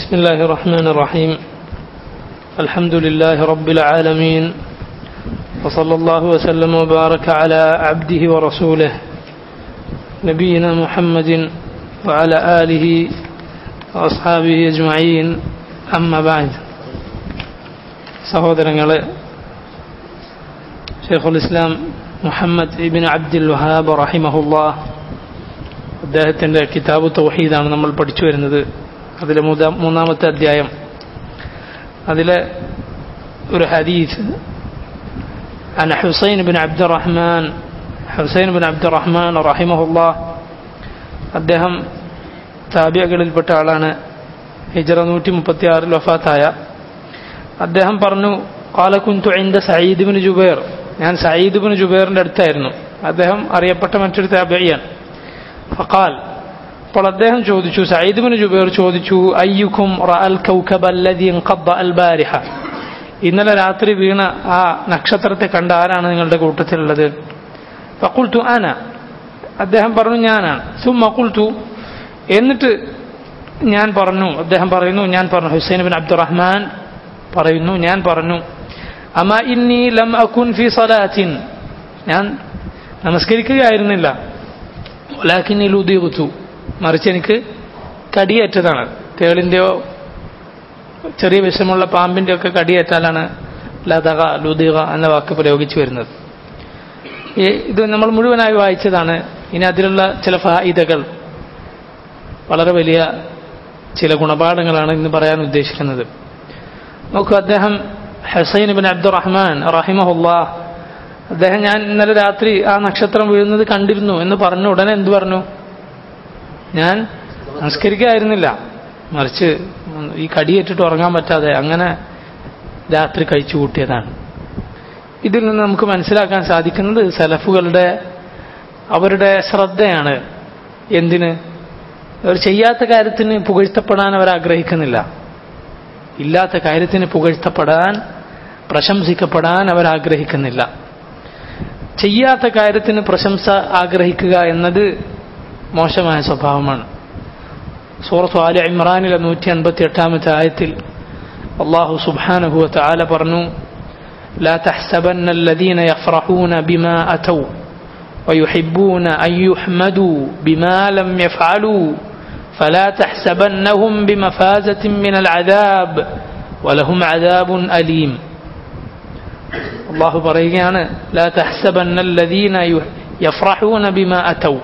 بسم الله الرحمن الرحيم الحمد لله رب العالمين وصلى الله وسلم وبارك على عبده ورسوله نبينا محمد وعلى آله وأصحابه أجمعين أما بعد സഹോദരങ്ങളെ ഷെയ്ഖുൽ ഇസ്ലാം മുഹമ്മദ് ഇബിൻ അബ്ദുൽ വഹാബ് റഹിമഹുല്ലാ അദ്ദേഹത്തിൻ്റെ കിതാബ് തൗഹീദാണ് നമ്മൾ പഠിച്ചു വരുന്നത് അതിലെ മൂന്നാമത്തെ അധ്യായം അതിലെ ഒരു ഹദീസ് عن حسين بن عبد الرحمن حسين بن عبد الرحمن رحمه الله അദ്ദേഹം താബിയകളിൽപ്പെട്ട ആളാണ് ഹിജറ നൂറ്റി മുപ്പത്തി ആറിൽ വഫാത്തായ അദ്ദേഹം പറഞ്ഞു കാലക്കുന്തു ഇന്ത സയ്യിദ് ബിൻ ജുബൈർ ഞാൻ സയ്യിദ് ബിൻ ജുബൈറിന്റെ അടുത്തായിരുന്നു അദ്ദേഹം അറിയപ്പെട്ട മറ്റൊരു താബിയാണ് ഫഖാൽ അപ്പോൾ അദ്ദേഹം ചോദിച്ചു സയ്യിദ് ബിൻ ജുബൈർ ചോദിച്ചു അയ്യുക്കും റഅൽ കൗകബ അല്ലദീ ഖദ്ദ അൽ ബാരിഹ ഇന്നലെ രാത്രി വീണ ആ നക്ഷത്രത്തെ കണ്ട ആരാണ് നിങ്ങളുടെ കൂട്ടത്തിലുള്ളത് ഫഖുൽതു അന അദ്ദേഹം പറഞ്ഞു ഞാനാണ് സുമ്മ ഖുൽതു എന്നിട്ട് ഞാൻ പറഞ്ഞു അദ്ദേഹം പറയുന്നു ഞാൻ പറഞ്ഞു ഹുസൈൻ ബിൻ അബ്ദുറഹ്മാൻ പറയുന്നു ഞാൻ പറഞ്ഞു അമ ഇന്നി ലം അകുൻ ഫി സലാത്തിൻ ഞാൻ നമസ്കരിക്കുകയായിരുന്നില്ല ഒലാക്കിന്നിൽ ഉദീപത്തു മറിച്ച് എനിക്ക് കടിയേറ്റതാണ് തേളിൻ്റെയോ ചെറിയ വിഷമുള്ള പാമ്പിൻ്റെ ഒക്കെ കടിയേറ്റാലാണ് ലതക ലുദിക എന്ന വാക്ക് പ്രയോഗിച്ചു വരുന്നത് ഇത് നമ്മൾ മുഴുവനായി വായിച്ചതാണ് ഇനി അതിലുള്ള ചില ഫായിദകൾ വളരെ വലിയ ചില ഗുണപാഠങ്ങളാണ് ഇന്ന് പറയാൻ ഉദ്ദേശിക്കുന്നത് നോക്കൂ അദ്ദേഹം ഹസൈൻ ബിൻ അബ്ദുറഹ്മാൻ റഹിമഹുല്ലാ അദ്ദേഹം ഞാൻ ഇന്നലെ രാത്രി ആ നക്ഷത്രം വീഴുന്നത് കണ്ടിരുന്നു എന്ന് പറഞ്ഞ ഉടനെ എന്തു പറഞ്ഞു ഞാൻ നമസ്കരിക്കായിരുന്നില്ല മറിച്ച് ഈ കടിയേറ്റിട്ട് ഉറങ്ങാൻ പറ്റാതെ അങ്ങനെ രാത്രി കഴിച്ചു കൂട്ടിയതാണ് ഇതിൽ നിന്ന് നമുക്ക് മനസ്സിലാക്കാൻ സാധിക്കുന്നത് സലഫുകളുടെ അവരുടെ ശ്രദ്ധയാണ് എന്തിന് അവർ ചെയ്യാത്ത കാര്യത്തിന് പുകഴ്ത്തപ്പെടാൻ അവർ ആഗ്രഹിക്കുന്നില്ല ഇല്ലാത്ത കാര്യത്തിന് പുകഴ്ത്തപ്പെടാൻ പ്രശംസിക്കപ്പെടാൻ അവർ ആഗ്രഹിക്കുന്നില്ല ചെയ്യാത്ത കാര്യത്തിന് പ്രശംസ ആഗ്രഹിക്കുക എന്നത് മോശമായ സ്വഭാവമാണ് സൂറത്ത് ആല ഇമ്രാനിലെ നൂറ്റി അൻപത്തി എട്ടാമത്തെ ആയത്തിൽ അള്ളാഹു സുബാനഹു താല പറഞ്ഞു لا تحسبن الذين يفرحون بما أتوا ويحبون أن يحمدوا بما لم يفعلوا فلا تحسبنهم بمفازة من العذاب ولهم عذاب أليم الله പറയുകയാണ് لا تحسبن الذين يفرحون بما أتوا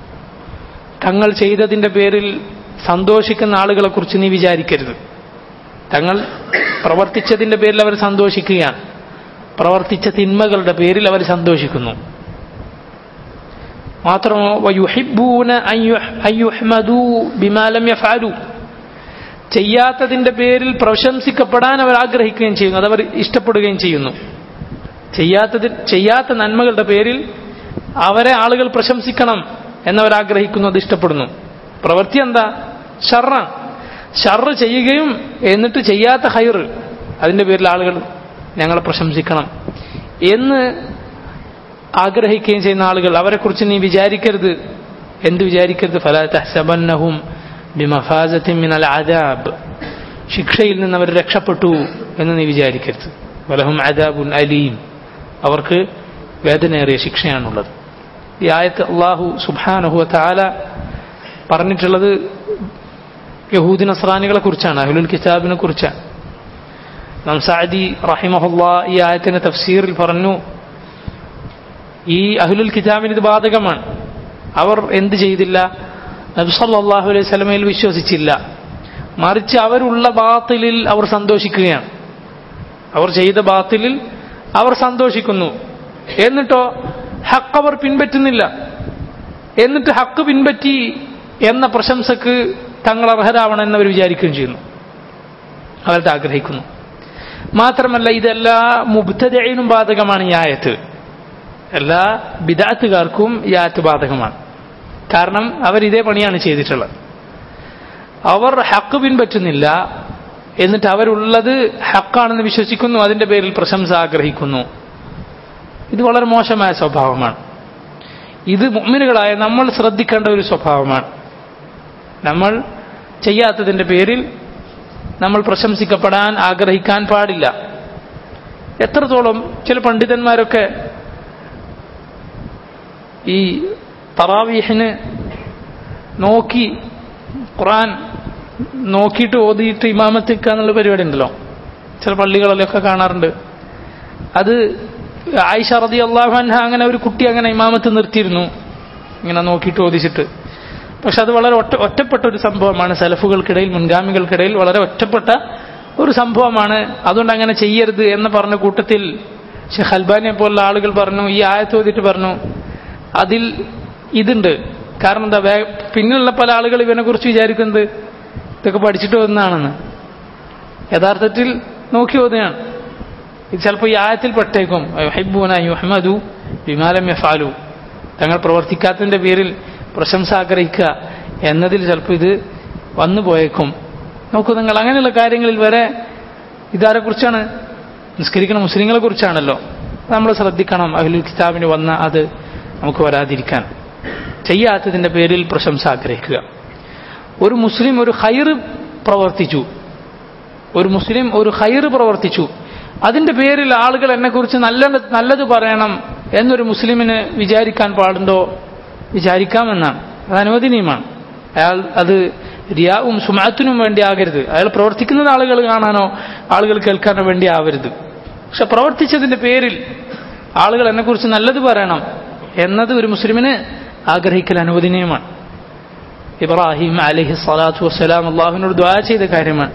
തങ്ങൾ ചെയ്തതിന്റെ പേരിൽ സന്തോഷിക്കുന്ന ആളുകളെ കുറിച്ച് നീ വിചാരിക്കരുത് തങ്ങൾ പ്രവർത്തിച്ചതിന്റെ പേരിൽ അവർ സന്തോഷിക്കുകയാണ് പ്രവർത്തിച്ച തിന്മകളുടെ പേരിൽ അവർ സന്തോഷിക്കുന്നു മാത്രമോ ചെയ്യാത്തതിന്റെ പേരിൽ പ്രശംസിക്കപ്പെടാൻ അവർ ആഗ്രഹിക്കുകയും ചെയ്യുന്നു അതവർ ഇഷ്ടപ്പെടുകയും ചെയ്യുന്നു ചെയ്യാത്തതി ചെയ്യാത്ത നന്മകളുടെ പേരിൽ അവരെ ആളുകൾ പ്രശംസിക്കണം എന്നവർ ആഗ്രഹിക്കുന്നു അത് ഇഷ്ടപ്പെടുന്നു പ്രവൃത്തി എന്താ ഷർറ ഷർറ് ചെയ്യുകയും എന്നിട്ട് ചെയ്യാത്ത ഹൈർ അതിന്റെ പേരിൽ ആളുകൾ ഞങ്ങളെ പ്രശംസിക്കണം എന്ന് ആഗ്രഹിക്കുകയും ചെയ്യുന്ന ആളുകൾ അവരെക്കുറിച്ച് നീ വിചാരിക്കരുത് എന്ത് വിചാരിക്കരുത് ഫലാത്തഹസബന്നഹും ബിമഫാസത്തിൻ മിനൽ അദാബ് ശിക്ഷയിൽ നിന്ന് അവർ രക്ഷപ്പെട്ടു എന്ന് നീ വിചാരിക്കരുത് വലഹും അദാബുൻ അലീം അവർക്ക് വേദനയേറിയ ശിക്ഷയാണുള്ളത് ഈ ആയത്ത് അള്ളാഹു സുബാനഹു താല പറഞ്ഞിട്ടുള്ളത് യഹൂദി നസ്രാനികളെ കുറിച്ചാണ് അഹുലുൽ കിതാബിനെ കുറിച്ചാണ് നാം സാദി റഹിമഹുല്ല ഈ ആയത്തിന്റെ തഫ്സീറിൽ പറഞ്ഞു ഈ അഹുലുൽ കിതാബിന് ഇത് ബാധകമാണ് അവർ എന്ത് ചെയ്തില്ല നബ്സല്ലാഹു അലൈഹി സ്വലമയിൽ വിശ്വസിച്ചില്ല മറിച്ച് അവരുള്ള ബാത്തിലിൽ അവർ സന്തോഷിക്കുകയാണ് അവർ ചെയ്ത ബാത്തിലിൽ അവർ സന്തോഷിക്കുന്നു എന്നിട്ടോ ഹക്ക് അവർ പിൻപറ്റുന്നില്ല എന്നിട്ട് ഹക്ക് പിൻപറ്റി എന്ന പ്രശംസക്ക് തങ്ങൾ അർഹരാവണം എന്നവർ വിചാരിക്കുകയും ചെയ്യുന്നു അവരുടെ ആഗ്രഹിക്കുന്നു മാത്രമല്ല ഇതെല്ലാ മുബ്തദയിനും ബാധകമാണ് ഈ ആയത്ത് എല്ലാ ബിദാത്തുകാർക്കും ഈ ആയത്ത് ബാധകമാണ് കാരണം അവർ ഇതേ പണിയാണ് ചെയ്തിട്ടുള്ളത് അവർ ഹക്ക് പിൻപറ്റുന്നില്ല എന്നിട്ട് അവരുള്ളത് ഹക്കാണെന്ന് വിശ്വസിക്കുന്നു അതിന്റെ പേരിൽ പ്രശംസ ആഗ്രഹിക്കുന്നു ഇത് വളരെ മോശമായ സ്വഭാവമാണ് ഇത് മുഅ്മിനുകളായ നമ്മൾ ശ്രദ്ധിക്കേണ്ട ഒരു സ്വഭാവമാണ് നമ്മൾ ചെയ്യാത്തതിൻ്റെ പേരിൽ നമ്മൾ പ്രശംസിക്കപ്പെടാൻ ആഗ്രഹിക്കാൻ പാടില്ല എത്രത്തോളം ചില പണ്ഡിതന്മാരൊക്കെ ഈ തറാവീഹിന് നോക്കി ഖുറാൻ നോക്കിയിട്ട് ഓതിയിട്ട് ഇമാമത്ത് നിൽക്കുക എന്നുള്ള പരിപാടി ഉണ്ടല്ലോ ചില പള്ളികളിലൊക്കെ കാണാറുണ്ട് അത് ആയിഷ റതി അള്ളാഹുഅൻഹ അങ്ങനെ ഒരു കുട്ടി അങ്ങനെ ഇമാമത്ത് നിർത്തിയിരുന്നു ഇങ്ങനെ നോക്കിയിട്ട് ഓദിച്ചിട്ട് പക്ഷെ അത് വളരെ ഒറ്റ ഒറ്റപ്പെട്ട ഒരു സംഭവമാണ് സലഫുകൾക്കിടയിൽ മുൻഗാമികൾക്കിടയിൽ വളരെ ഒറ്റപ്പെട്ട ഒരു സംഭവമാണ് അതുകൊണ്ട് അങ്ങനെ ചെയ്യരുത് എന്ന് പറഞ്ഞ കൂട്ടത്തിൽ ഷെഖ് അൽബാനിയെ പോലുള്ള ആളുകൾ പറഞ്ഞു ഈ ആയത്ത് ഓതിയിട്ട് പറഞ്ഞു അതിൽ ഇതുണ്ട് കാരണം എന്താ വേ പിന്നിലുള്ള പല ആളുകൾ ഇവനെ കുറിച്ച് വിചാരിക്കുന്നത് ഇതൊക്കെ പഠിച്ചിട്ട് വന്നതാണെന്ന് യഥാർത്ഥത്തിൽ നോക്കി ഓതുകയാണ് ഇത് ചിലപ്പോൾ ഈ ആയത്തിൽ പെട്ടേക്കും ഹൈബൂന യുഹമ്മദു വിമാലം യഫാലു തങ്ങൾ പ്രവർത്തിക്കാത്തതിന്റെ പേരിൽ പ്രശംസ ആഗ്രഹിക്കുക എന്നതിൽ ചിലപ്പോൾ ഇത് വന്നു പോയേക്കും നോക്കൂ നിങ്ങൾ അങ്ങനെയുള്ള കാര്യങ്ങളിൽ വരെ ഇതാരെ കുറിച്ചാണ് നിസ്കരിക്കുന്ന മുസ്ലിങ്ങളെ കുറിച്ചാണല്ലോ നമ്മൾ ശ്രദ്ധിക്കണം അഹ്ലുൽ കിതാബിന് വന്ന അത് നമുക്ക് വരാതിരിക്കാൻ ചെയ്യാത്തതിന്റെ പേരിൽ പ്രശംസ ആഗ്രഹിക്കുക ഒരു മുസ്ലിം ഒരു ഹൈറ് പ്രവർത്തിച്ചു ഒരു മുസ്ലിം ഒരു ഹൈറ് പ്രവർത്തിച്ചു അതിന്റെ പേരിൽ ആളുകൾ എന്നെക്കുറിച്ച് നല്ല നല്ലത് പറയണം എന്നൊരു മുസ്ലിമിന് വിചാരിക്കാൻ പാടുണ്ടോ വിചാരിക്കാമെന്നാണ് അത് അനുവദനീയമാണ് അയാൾ അത് റിയാവും സുമാത്തിനും വേണ്ടി ആകരുത് അയാൾ പ്രവർത്തിക്കുന്നത് ആളുകൾ കാണാനോ ആളുകൾ കേൾക്കാനോ വേണ്ടി ആവരുത് പക്ഷെ പ്രവർത്തിച്ചതിന്റെ പേരിൽ ആളുകൾ എന്നെക്കുറിച്ച് നല്ലത് പറയണം എന്നത് ഒരു മുസ്ലിമിന് ആഗ്രഹിക്കൽ അനുവദനീയമാണ് ഇബ്രാഹിം അലഹി സ്വലാത്തു വസ്സലാം അള്ളാഹുവിനോട് ദ്വാ ചെയ്ത കാര്യമാണ്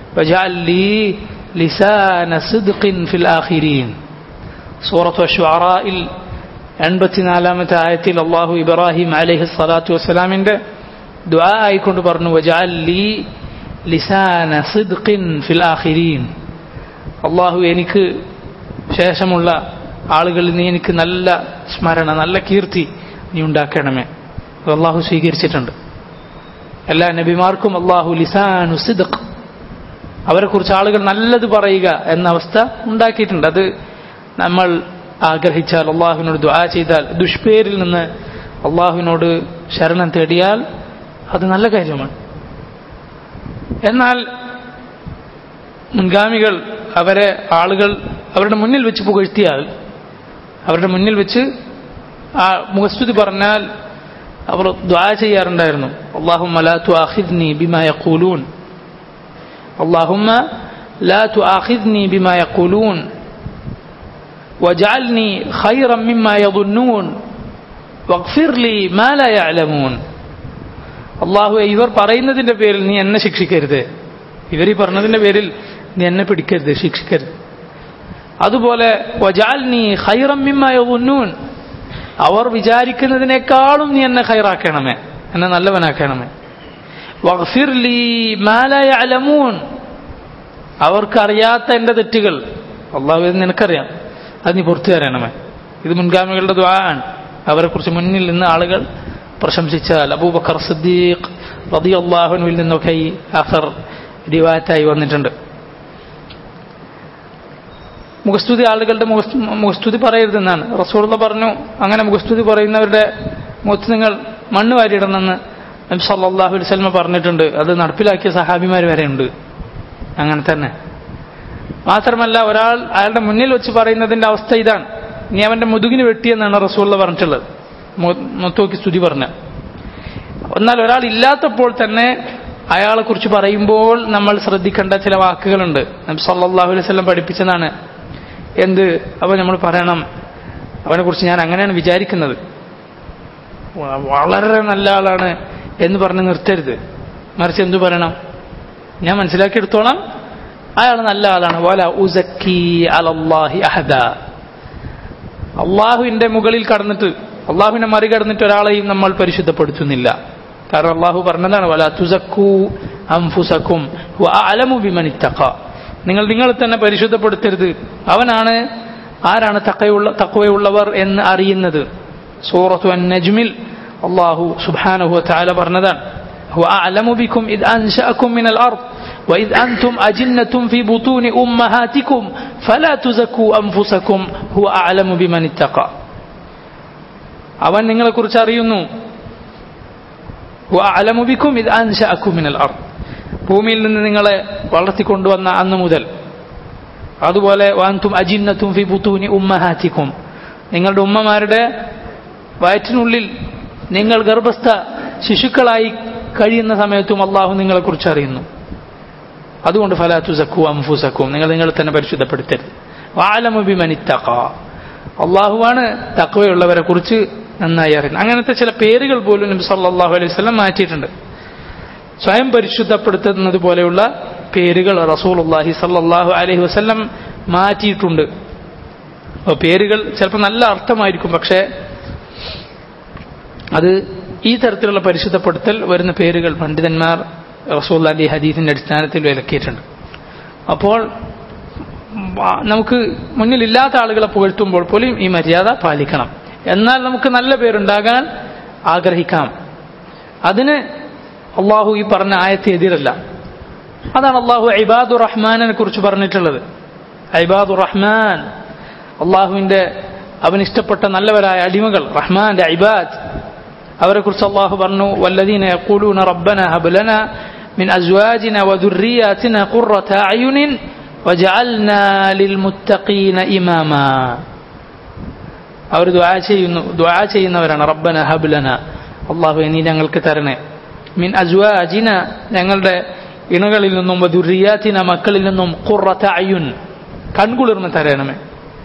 സൂറത്ത് അഷ്വാറയിൽ എൺപത്തിനാലാമത്തെ ആയത്തിൽ അള്ളാഹു ഇബ്രാഹിം അലഹി സ്വലാത്തു വസ്സലാമിന്റെ ദ്വാ ആയിക്കൊണ്ട് പറഞ്ഞു വജാലി ലിസാന സിദ്ഖിൻ ഫിൽ ആഖിരീൻ അള്ളാഹു എനിക്ക് ശേഷമുള്ള ആളുകളിൽ നീ എനിക്ക് നല്ല സ്മരണ നല്ല കീർത്തി നീ ഉണ്ടാക്കണമേ അത് അള്ളാഹു സ്വീകരിച്ചിട്ടുണ്ട് എല്ലാ നബിമാർക്കും അള്ളാഹു ലിസാനു സിദ്ഖ് അവരെ കുറിച്ച് ആളുകൾ നല്ലത് പറയുക എന്ന അവസ്ഥ ഉണ്ടാക്കിയിട്ടുണ്ട് അത് നമ്മൾ ആഗ്രഹിച്ചാൽ അള്ളാഹുവിനോട് ദുആ ചെയ്താൽ ദുഷ്പേരിൽ നിന്ന് അള്ളാഹുവിനോട് ശരണം തേടിയാൽ അത് നല്ല കാര്യമാണ് എന്നാൽ മുൻഗാമികൾ അവരെ ആളുകൾ അവരുടെ മുന്നിൽ വെച്ച് പുകഴ്ത്തിയാൽ അവരുടെ മുന്നിൽ വെച്ച് ആ മുഖസ്തുതി പറഞ്ഞാൽ അവർ ദ്വാ ചെയ്യാറുണ്ടായിരുന്നു അള്ളാഹുമ്മ ലാ തുആഖിദ്നി ബിമാ യഖൂലൂൻ اللهم لا تؤاخذني بما يقولون واجعلني خيرا مما يظنون واغفر لي ما لا يعلمون അള്ളാഹു ഇവർ പറയുന്നതിന്റെ പേരിൽ നീ എന്നെ ശിക്ഷിക്കരുത് ഇവർ ഈ പറഞ്ഞതിന്റെ പേരിൽ നീ എന്നെ പിടിക്കരുത് ശിക്ഷിക്കരുത് അതുപോലെ വജാൽ നീ ഹൈറമ്മിമായ ഉന്നൂൻ അവർ വിചാരിക്കുന്നതിനേക്കാളും നീ എന്നെ ഹൈറാക്കണമേ എന്നെ നല്ലവനാക്കണമേ വഗ്ഫിർ ലീ മാലായ അലമൂൻ അവർക്കറിയാത്ത എൻ്റെ തെറ്റുകൾ അള്ളാഹു ഇത് നിനക്കറിയാം അത് നീ പുറത്തു തരണമേ ഇത് മുൻഗാമികളുടെ ദ്വാണ് അവരെ കുറിച്ച് മുന്നിൽ നിന്ന് ആളുകൾ പ്രശംസിച്ചാൽ അബൂബക്കർ സിദ്ദീഖ് റതി അള്ളാഹുനുവിൽ നിന്നൊക്കെ ഈ അസർ റിവായത്തായി വന്നിട്ടുണ്ട് മുഖസ്തുതി ആളുകളുടെ മുഖസ്തുതി പറയരുതെന്നാണ് റസൂള്ള പറഞ്ഞു അങ്ങനെ മുഖസ്തുതി പറയുന്നവരുടെ മുഖത്ത് നിങ്ങൾ മണ്ണ് വാരിയിടണമെന്ന് നബി സല്ലാഹു വസ്ലമ പറഞ്ഞിട്ടുണ്ട് അത് നടപ്പിലാക്കിയ സഹാബിമാർ വരെ ഉണ്ട് അങ്ങനെ തന്നെ മാത്രമല്ല ഒരാൾ അയാളുടെ മുന്നിൽ വെച്ച് പറയുന്നതിന്റെ അവസ്ഥ ഇതാണ് നീ അവന്റെ മുതുകിന് വെട്ടിയെന്നാണ് റസൂള്ള പറഞ്ഞിട്ടുള്ളത് മൊത്തോക്കി സ്തുതി പറഞ്ഞ എന്നാൽ ഒരാൾ ഇല്ലാത്തപ്പോൾ തന്നെ അയാളെ കുറിച്ച് പറയുമ്പോൾ നമ്മൾ ശ്രദ്ധിക്കേണ്ട ചില വാക്കുകളുണ്ട് നബി സല്ലാഹു അലൈഹി സ്വലം പഠിപ്പിച്ചതാണ് എന്ത് അവ നമ്മൾ പറയണം അവനെ കുറിച്ച് ഞാൻ അങ്ങനെയാണ് വിചാരിക്കുന്നത് വളരെ നല്ല ആളാണ് എന്ന് പറഞ്ഞ് നിർത്തരുത് മറിച്ച് എന്തു പറയണം ഞാൻ മനസ്സിലാക്കിയെടുത്തോളാം അയാൾ നല്ല ആളാണ് വല ഉസക്കി അലല്ലാഹി അഹദ അള്ളാഹുവിന്റെ മുകളിൽ കടന്നിട്ട് അള്ളാഹുവിനെ മറികടന്നിട്ട് ഒരാളെയും നമ്മൾ പരിശുദ്ധപ്പെടുത്തുന്നില്ല കാരണം അള്ളാഹു പറഞ്ഞതാണ് വല തുസക്കു അംഫുസക്കും അലമു ബിമനിത്തക്ക നിങ്ങൾ നിങ്ങൾ തന്നെ പരിശുദ്ധപ്പെടുത്തരുത് അവനാണ് ആരാണ് തക്കയുള്ള തക്കവയുള്ളവർ എന്ന് അറിയുന്നത് സൂറത്തു അൻ നജ്മിൽ അള്ളാഹു സുബ്ഹാനഹു വതആല പറഞ്ഞതാണ് هو أعلم بكم إذ أنشأكم من الأرض وإذ أنتم أجنة في بطون أمهاتكم فلا تزكوا أنفسكم هو أعلم بمن اتقى അവൻ നിങ്ങളെക്കുറിച്ച് അറിയുന്നു هو أعلم بكم إذ أنشأكم من الأرض ഭൂമിയിൽ നിന്ന് നിങ്ങളെ വളർത്തിക്കൊണ്ടുവന്ന അന്ന് മുതൽ അതുപോലെ വാന്തും അജിന്നത്തും ഫി ബുത്തൂനി ഉമ്മഹാറ്റിക്കും നിങ്ങളുടെ ഉമ്മമാരുടെ വയറ്റിനുള്ളിൽ നിങ്ങൾ ഗർഭസ്ഥ ശിശുക്കളായി കഴിയുന്ന സമയത്തും അള്ളാഹു നിങ്ങളെക്കുറിച്ച് അറിയുന്നു അതുകൊണ്ട് ഫലാത്തു സക്കു അംഫുസക്കും നിങ്ങൾ നിങ്ങളെ തന്നെ പരിശുദ്ധപ്പെടുത്തരുത് വാലമുബിമനിത്തക അള്ളാഹുവാണ് തക്കവയുള്ളവരെ കുറിച്ച് നന്നായി അറിയുന്നത് അങ്ങനത്തെ ചില പേരുകൾ പോലും നബി സല്ലല്ലാഹു അലൈഹി വസല്ലം മാറ്റിയിട്ടുണ്ട് സ്വയം പരിശുദ്ധപ്പെടുത്തുന്നത് പോലെയുള്ള പേരുകൾ റസൂലുള്ളാഹി സല്ലല്ലാഹു അലൈഹി വസല്ലം മാറ്റിയിട്ടുണ്ട് അപ്പോൾ പേരുകൾ ചിലപ്പോൾ നല്ല അർത്ഥമായിരിക്കും പക്ഷേ അത് ഈ തരത്തിലുള്ള പരിശുദ്ധപ്പെടുത്തൽ വരുന്ന പേരുകൾ പണ്ഡിതന്മാർ റസൂല്ലാന്റെ ഹദീസിന്റെ അടിസ്ഥാനത്തിൽ വിലക്കിയിട്ടുണ്ട് അപ്പോൾ നമുക്ക് മുന്നിലില്ലാത്ത ആളുകളെ പുകഴ്ത്തുമ്പോൾ പോലും ഈ മര്യാദ പാലിക്കണം എന്നാൽ നമുക്ക് നല്ല പേരുണ്ടാകാൻ ആഗ്രഹിക്കാം അതിന് അള്ളാഹു ഈ പറഞ്ഞ ആയത്ത് എതിരല്ല അതാണ് അള്ളാഹു ഇബാദുർ റഹ്മാനെ കുറിച്ച് പറഞ്ഞിട്ടുള്ളത് ഇബാദുർ റഹ്മാൻ അള്ളാഹുവിന്റെ അവൻ ഇഷ്ടപ്പെട്ട നല്ലവരായ അടിമകൾ റഹ്മാന്റെ ഇബാദ് അവരെ കുറിച്ച് അള്ളാഹു പറഞ്ഞു വല്ലദീന യഖൂലൂന റബ്ബന ഹബ് ലനാ മിൻ അസ്വാജിന വദുർരിയാതിന ഖുർറത അയുനിൻ വജഅൽനാ ലിൽമുത്തഖീന ഇമാമാ അവർ ദുആ ചെയ്യുന്നു ദുആ ചെയ്യുന്നവരാണ് റബ്ബന ഹബ് ലനാ അള്ളാഹു നീ ഞങ്ങൾക്ക് തരണേ മിൻ അസ്വാജിന ഞങ്ങളുടെ ഇണകളിൽ നിന്നും വദുർരിയാതിന മക്കളിൽ നിന്നും ഖുർറത അയുൻ കൺകുളിർന്ന് തരണമേ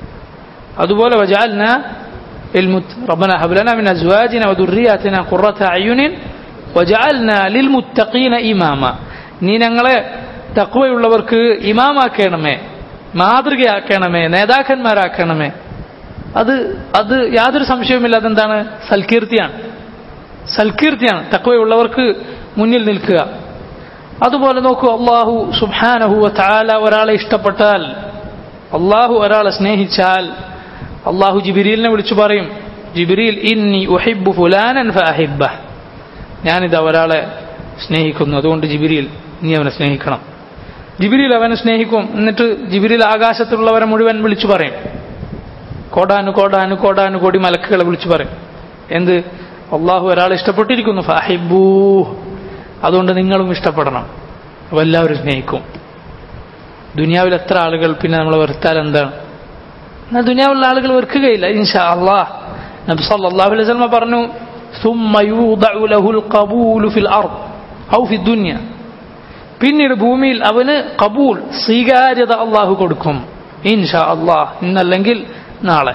അതുപോലെ വജഅൽന للمت... ربنا هب لنا من ازواجنا وذرياتنا قرة اعين وجعلنا للمتقين اماما നീ ഞങ്ങളെ തക്വയുള്ളവർക്ക് ഇമാമാക്കണമേ മാതൃകയാക്കണമേ നേതാക്കന്മാരാക്കണമേ അത് അത് യാതൊരു സംശയവുമില്ല അതെന്താണ് സൽകീർത്തിയാണ് സൽകീർത്തിയാണ് തക്വയുള്ളവർക്ക് മുന്നിൽ നിൽക്കുക അതുപോലെ നോക്കൂ അള്ളാഹു സുബാനഹു താല ഒരാളെ ഇഷ്ടപ്പെട്ടാൽ അള്ളാഹു ഒരാളെ സ്നേഹിച്ചാൽ അള്ളാഹു ജിബിരിലിനെ വിളിച്ചു പറയും ജിബിരിൽ ഇന്നി ഉഹിബു ഫുലാനൻ ഫഅഹിബ്ബ ഞാനിത് ഒരാളെ സ്നേഹിക്കുന്നു അതുകൊണ്ട് ജിബിരിൽ നീ അവനെ സ്നേഹിക്കണം ജിബിരിൽ അവനെ സ്നേഹിക്കും എന്നിട്ട് ജിബിരിൽ ആകാശത്തുള്ളവരെ മുഴുവൻ വിളിച്ചു പറയും കോടാനു കോടാനു കോടാനു കോടി മലക്കുകളെ വിളിച്ചു പറയും എന്ത് അള്ളാഹു ഒരാളെ ഇഷ്ടപ്പെട്ടിരിക്കുന്നു ഫഹിബൂ അതുകൊണ്ട് നിങ്ങളും ഇഷ്ടപ്പെടണം അപ്പോൾ എല്ലാവരും സ്നേഹിക്കും ദുനിയാവിൽ എത്ര ആളുകൾ പിന്നെ നമ്മളെ വെറുത്താൽ എന്താണ് എന്നാൽ ദുനിയാവുള്ള ആളുകൾ വെറുക്കുകയില്ല ഇൻഷാ അള്ളാഹ് നബി സല്ലല്ലാഹു അലൈഹി വസല്ലം പറഞ്ഞു ثم يوضع له القبول في الأرض أو في الدنيا പിന്നീട് ഭൂമിയിൽ അവന് കബൂൽ സ്വീകാര്യത അള്ളാഹു കൊടുക്കും ഇൻഷാ അള്ളാഹ് ഇന്നല്ലെങ്കിൽ നാളെ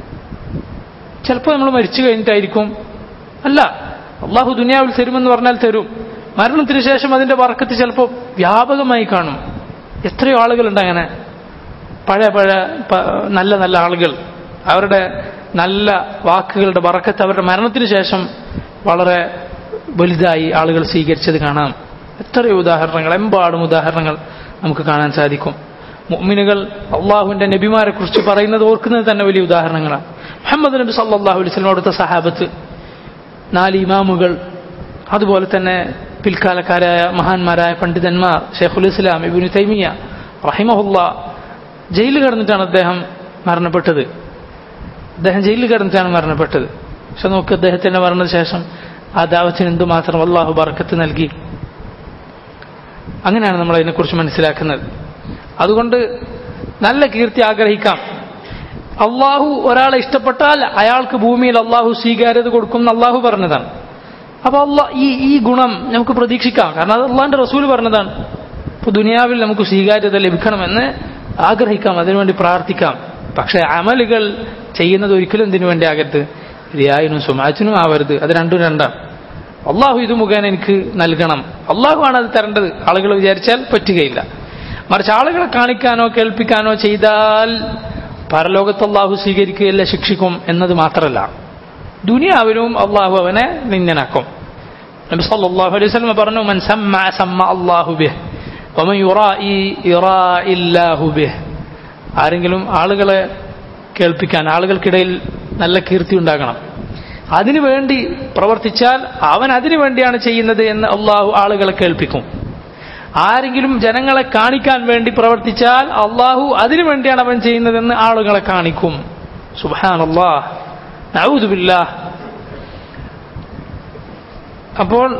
ചിലപ്പോൾ നമ്മൾ മരിച്ചു കഴിഞ്ഞിട്ടായിരിക്കും അല്ല അള്ളാഹു ദുനിയാവിൽ തരുമെന്ന് പറഞ്ഞാൽ തരും മരണത്തിന് ശേഷം അതിന്റെ വർക്കത്ത് ചിലപ്പോൾ വ്യാപകമായി കാണും എത്രയോ ആളുകളുണ്ട് അങ്ങനെ പഴയ പഴയ നല്ല നല്ല ആളുകൾ അവരുടെ നല്ല വാക്കുകളുടെ വറക്കത്ത് അവരുടെ മരണത്തിന് ശേഷം വളരെ വലുതായി ആളുകൾ സ്വീകരിച്ചത് കാണാം എത്രയോ ഉദാഹരണങ്ങൾ എമ്പാടും ഉദാഹരണങ്ങൾ നമുക്ക് കാണാൻ സാധിക്കും മുഅ്മിനുകൾ അള്ളാഹുവിന്റെ നബിമാരെ കുറിച്ച് പറയുന്നത് ഓർക്കുന്നത് തന്നെ വലിയ ഉദാഹരണങ്ങളാണ് മുഹമ്മദ് നബി സല്ലാഹു അലൈസ്ലിനോട് അടുത്ത സഹാബത്ത് നാല് ഇമാമുകൾ അതുപോലെ തന്നെ പിൽക്കാലക്കാരായ മഹാന്മാരായ പണ്ഡിതന്മാർ ഷെയ്ഖുൽ ഇസ്ലാം ഇബിനു തൈമിയ റഹിമഹുല്ല ജയിലിൽ കിടന്നിട്ടാണ് അദ്ദേഹം മരണപ്പെട്ടത് അദ്ദേഹം ജയിലിൽ കിടന്നിട്ടാണ് മരണപ്പെട്ടത് പക്ഷെ നോക്ക് അദ്ദേഹത്തിന്റെ മരണശേഷം ആ ദാവത്തിന് എന്തുമാത്രം അള്ളാഹു ബർക്കത്ത് നൽകി അങ്ങനെയാണ് നമ്മൾ അതിനെക്കുറിച്ച് മനസ്സിലാക്കുന്നത് അതുകൊണ്ട് നല്ല കീർത്തി ആഗ്രഹിക്കാം അള്ളാഹു ഒരാളെ ഇഷ്ടപ്പെട്ടാൽ അയാൾക്ക് ഭൂമിയിൽ അള്ളാഹു സ്വീകാര്യത കൊടുക്കും എന്ന് അള്ളാഹു പറഞ്ഞതാണ് അപ്പൊ അള്ളാഹ് ഈ ഈ ഗുണം നമുക്ക് പ്രതീക്ഷിക്കാം കാരണം അത് അള്ളാഹിന്റെ റസൂൽ പറഞ്ഞതാണ് ഇപ്പൊ ദുനിയാവിൽ നമുക്ക് സ്വീകാര്യത ലഭിക്കണമെന്ന് ആഗ്രഹിക്കാം അതിനുവേണ്ടി പ്രാർത്ഥിക്കാം പക്ഷെ അമലുകൾ ചെയ്യുന്നത് ഒരിക്കലും എന്തിനു വേണ്ടി ആകരുത് റിയായിനും സുമാച്ചിനും ആവരുത് അത് രണ്ടും രണ്ടാണ് അള്ളാഹു ഇത് മുഖേന എനിക്ക് നൽകണം അള്ളാഹു ആണ് അത് തരേണ്ടത് ആളുകൾ വിചാരിച്ചാൽ പറ്റുകയില്ല മറിച്ച് ആളുകളെ കാണിക്കാനോ കേൾപ്പിക്കാനോ ചെയ്താൽ പരലോകത്ത് അള്ളാഹു സ്വീകരിക്കുകയില്ല ശിക്ഷിക്കും എന്നത് മാത്രമല്ല ദുനിയാവിലും അള്ളാഹു അവനെ നിന്ദനാക്കും നബി സല്ലല്ലാഹു അലൈഹി വസല്ലം പറഞ്ഞു മൻ സമ്മ സമ്മ അല്ലാഹു ബിഹ് വമൻ യുറാഇ യുറാഇല്ലാഹു ബിഹ് ആരെങ്കിലും ആളുകളെ കേൾപ്പിക്കാൻ ആളുകൾക്കിടയിൽ നല്ല കീർത്തി ഉണ്ടാകണം അതിനു വേണ്ടി പ്രവർത്തിച്ചാൽ അവൻ അതിനു വേണ്ടിയാണ് ചെയ്യുന്നത് എന്ന് അള്ളാഹു ആളുകളെ കേൾപ്പിക്കും ആരെങ്കിലും ജനങ്ങളെ കാണിക്കാൻ വേണ്ടി പ്രവർത്തിച്ചാൽ അള്ളാഹു അതിനു വേണ്ടിയാണ് അവൻ ചെയ്യുന്നതെന്ന് ആളുകളെ കാണിക്കും സുബാൻ അള്ളാഹ് അപ്പോൾ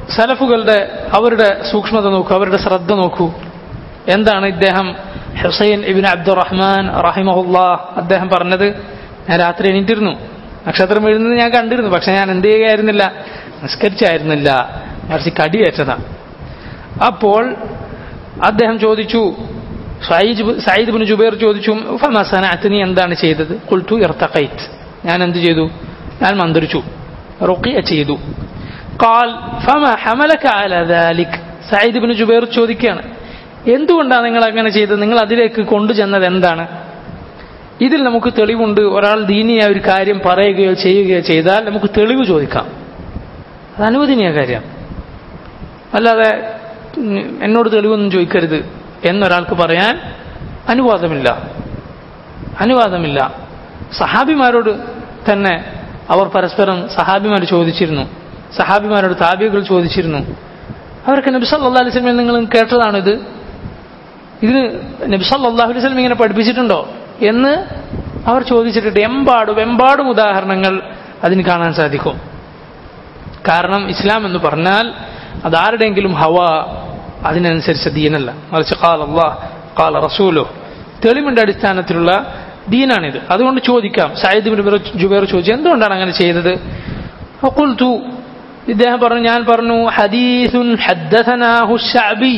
സലഫുകളുടെ അവരുടെ സൂക്ഷ്മത നോക്കൂ അവരുടെ ശ്രദ്ധ നോക്കൂ എന്താണ് ഇദ്ദേഹം ഹുസൈൻ ഇബിൻ അബ്ദുറഹ്മാൻ റഹിമഹുല്ലാ അദ്ദേഹം പറഞ്ഞത് ഞാൻ രാത്രി എണീറ്റിരുന്നു നക്ഷത്രം വീഴുന്നത് ഞാൻ കണ്ടിരുന്നു പക്ഷെ ഞാൻ എന്ത് ചെയ്യുകയായിരുന്നില്ല നിസ്കരിച്ചായിരുന്നില്ല മറിച്ച് കടിയേറ്റതാണ് അപ്പോൾ അദ്ദേഹം ചോദിച്ചു സയ്യിദ് ബിൻ ജുബൈർ ചോദിച്ചു ഫമസനഅത്ത് നീ എന്താണ് ചെയ്തത് കുൽത്തു ഇർത്തഖൈത്ത് ഞാൻ എന്ത് ചെയ്തു ഞാൻ മന്ത്രിച്ചു റുഖിയ ചെയ്തു ഖാൽ ഫമ ഹമലക അല ദാലിക് സയ്യിദ് ബിൻ ജുബൈർ ചോദിക്കുകയാണ് എന്തുകൊണ്ടാണ് നിങ്ങൾ അങ്ങനെ ചെയ്തത് നിങ്ങൾ അതിലേക്ക് കൊണ്ടുചെന്നത് എന്താണ് ഇതിൽ നമുക്ക് തെളിവുണ്ട് ഒരാൾ ദീനിയായ ഒരു കാര്യം പറയുകയോ ചെയ്യുകയോ ചെയ്താൽ നമുക്ക് തെളിവ് ചോദിക്കാം അത് അനുവദനീയ കാര്യം അല്ലാതെ എന്നോട് തെളിവൊന്നും ചോദിക്കരുത് എന്നൊരാൾക്ക് പറയാൻ അനുവാദമില്ല അനുവാദമില്ല സഹാബിമാരോട് തന്നെ അവർ പരസ്പരം സഹാബിമാർ ചോദിച്ചിരുന്നു സഹാബിമാരോട് താബികൾ ചോദിച്ചിരുന്നു അവർക്ക് നബി സല്ലാ അലൈഹി സ്വലമിൽ നിങ്ങൾ കേട്ടതാണിത് ഇതിന് നബി സല്ലാഹു അലൈഹി സ്വലം ഇങ്ങനെ പഠിപ്പിച്ചിട്ടുണ്ടോ എന്ന് അവർ ചോദിച്ചിട്ടുണ്ട് എമ്പാടും എമ്പാടും ഉദാഹരണങ്ങൾ അതിന് കാണാൻ സാധിക്കും കാരണം ഇസ്ലാം എന്ന് പറഞ്ഞാൽ അതാരുടെയെങ്കിലും ഹവ അതിനനുസരിച്ച് ദീനല്ല മറിച്ച് കാൽ അള്ളാഹ് കാല റസൂലോ തെളിവിന്റെ അടിസ്ഥാനത്തിലുള്ള ദീനാണിത് അതുകൊണ്ട് ചോദിക്കാം സായിദ് ബിൻ ജുബൈർ ചോദിച്ചു എന്തുകൊണ്ടാണ് അങ്ങനെ ചെയ്തത് ഫഖുൽതു ഇദ്ദേഹം പറഞ്ഞു ഞാൻ പറഞ്ഞു ഹദീസുൻ ഹദ്ദസനാഹു ശഅബി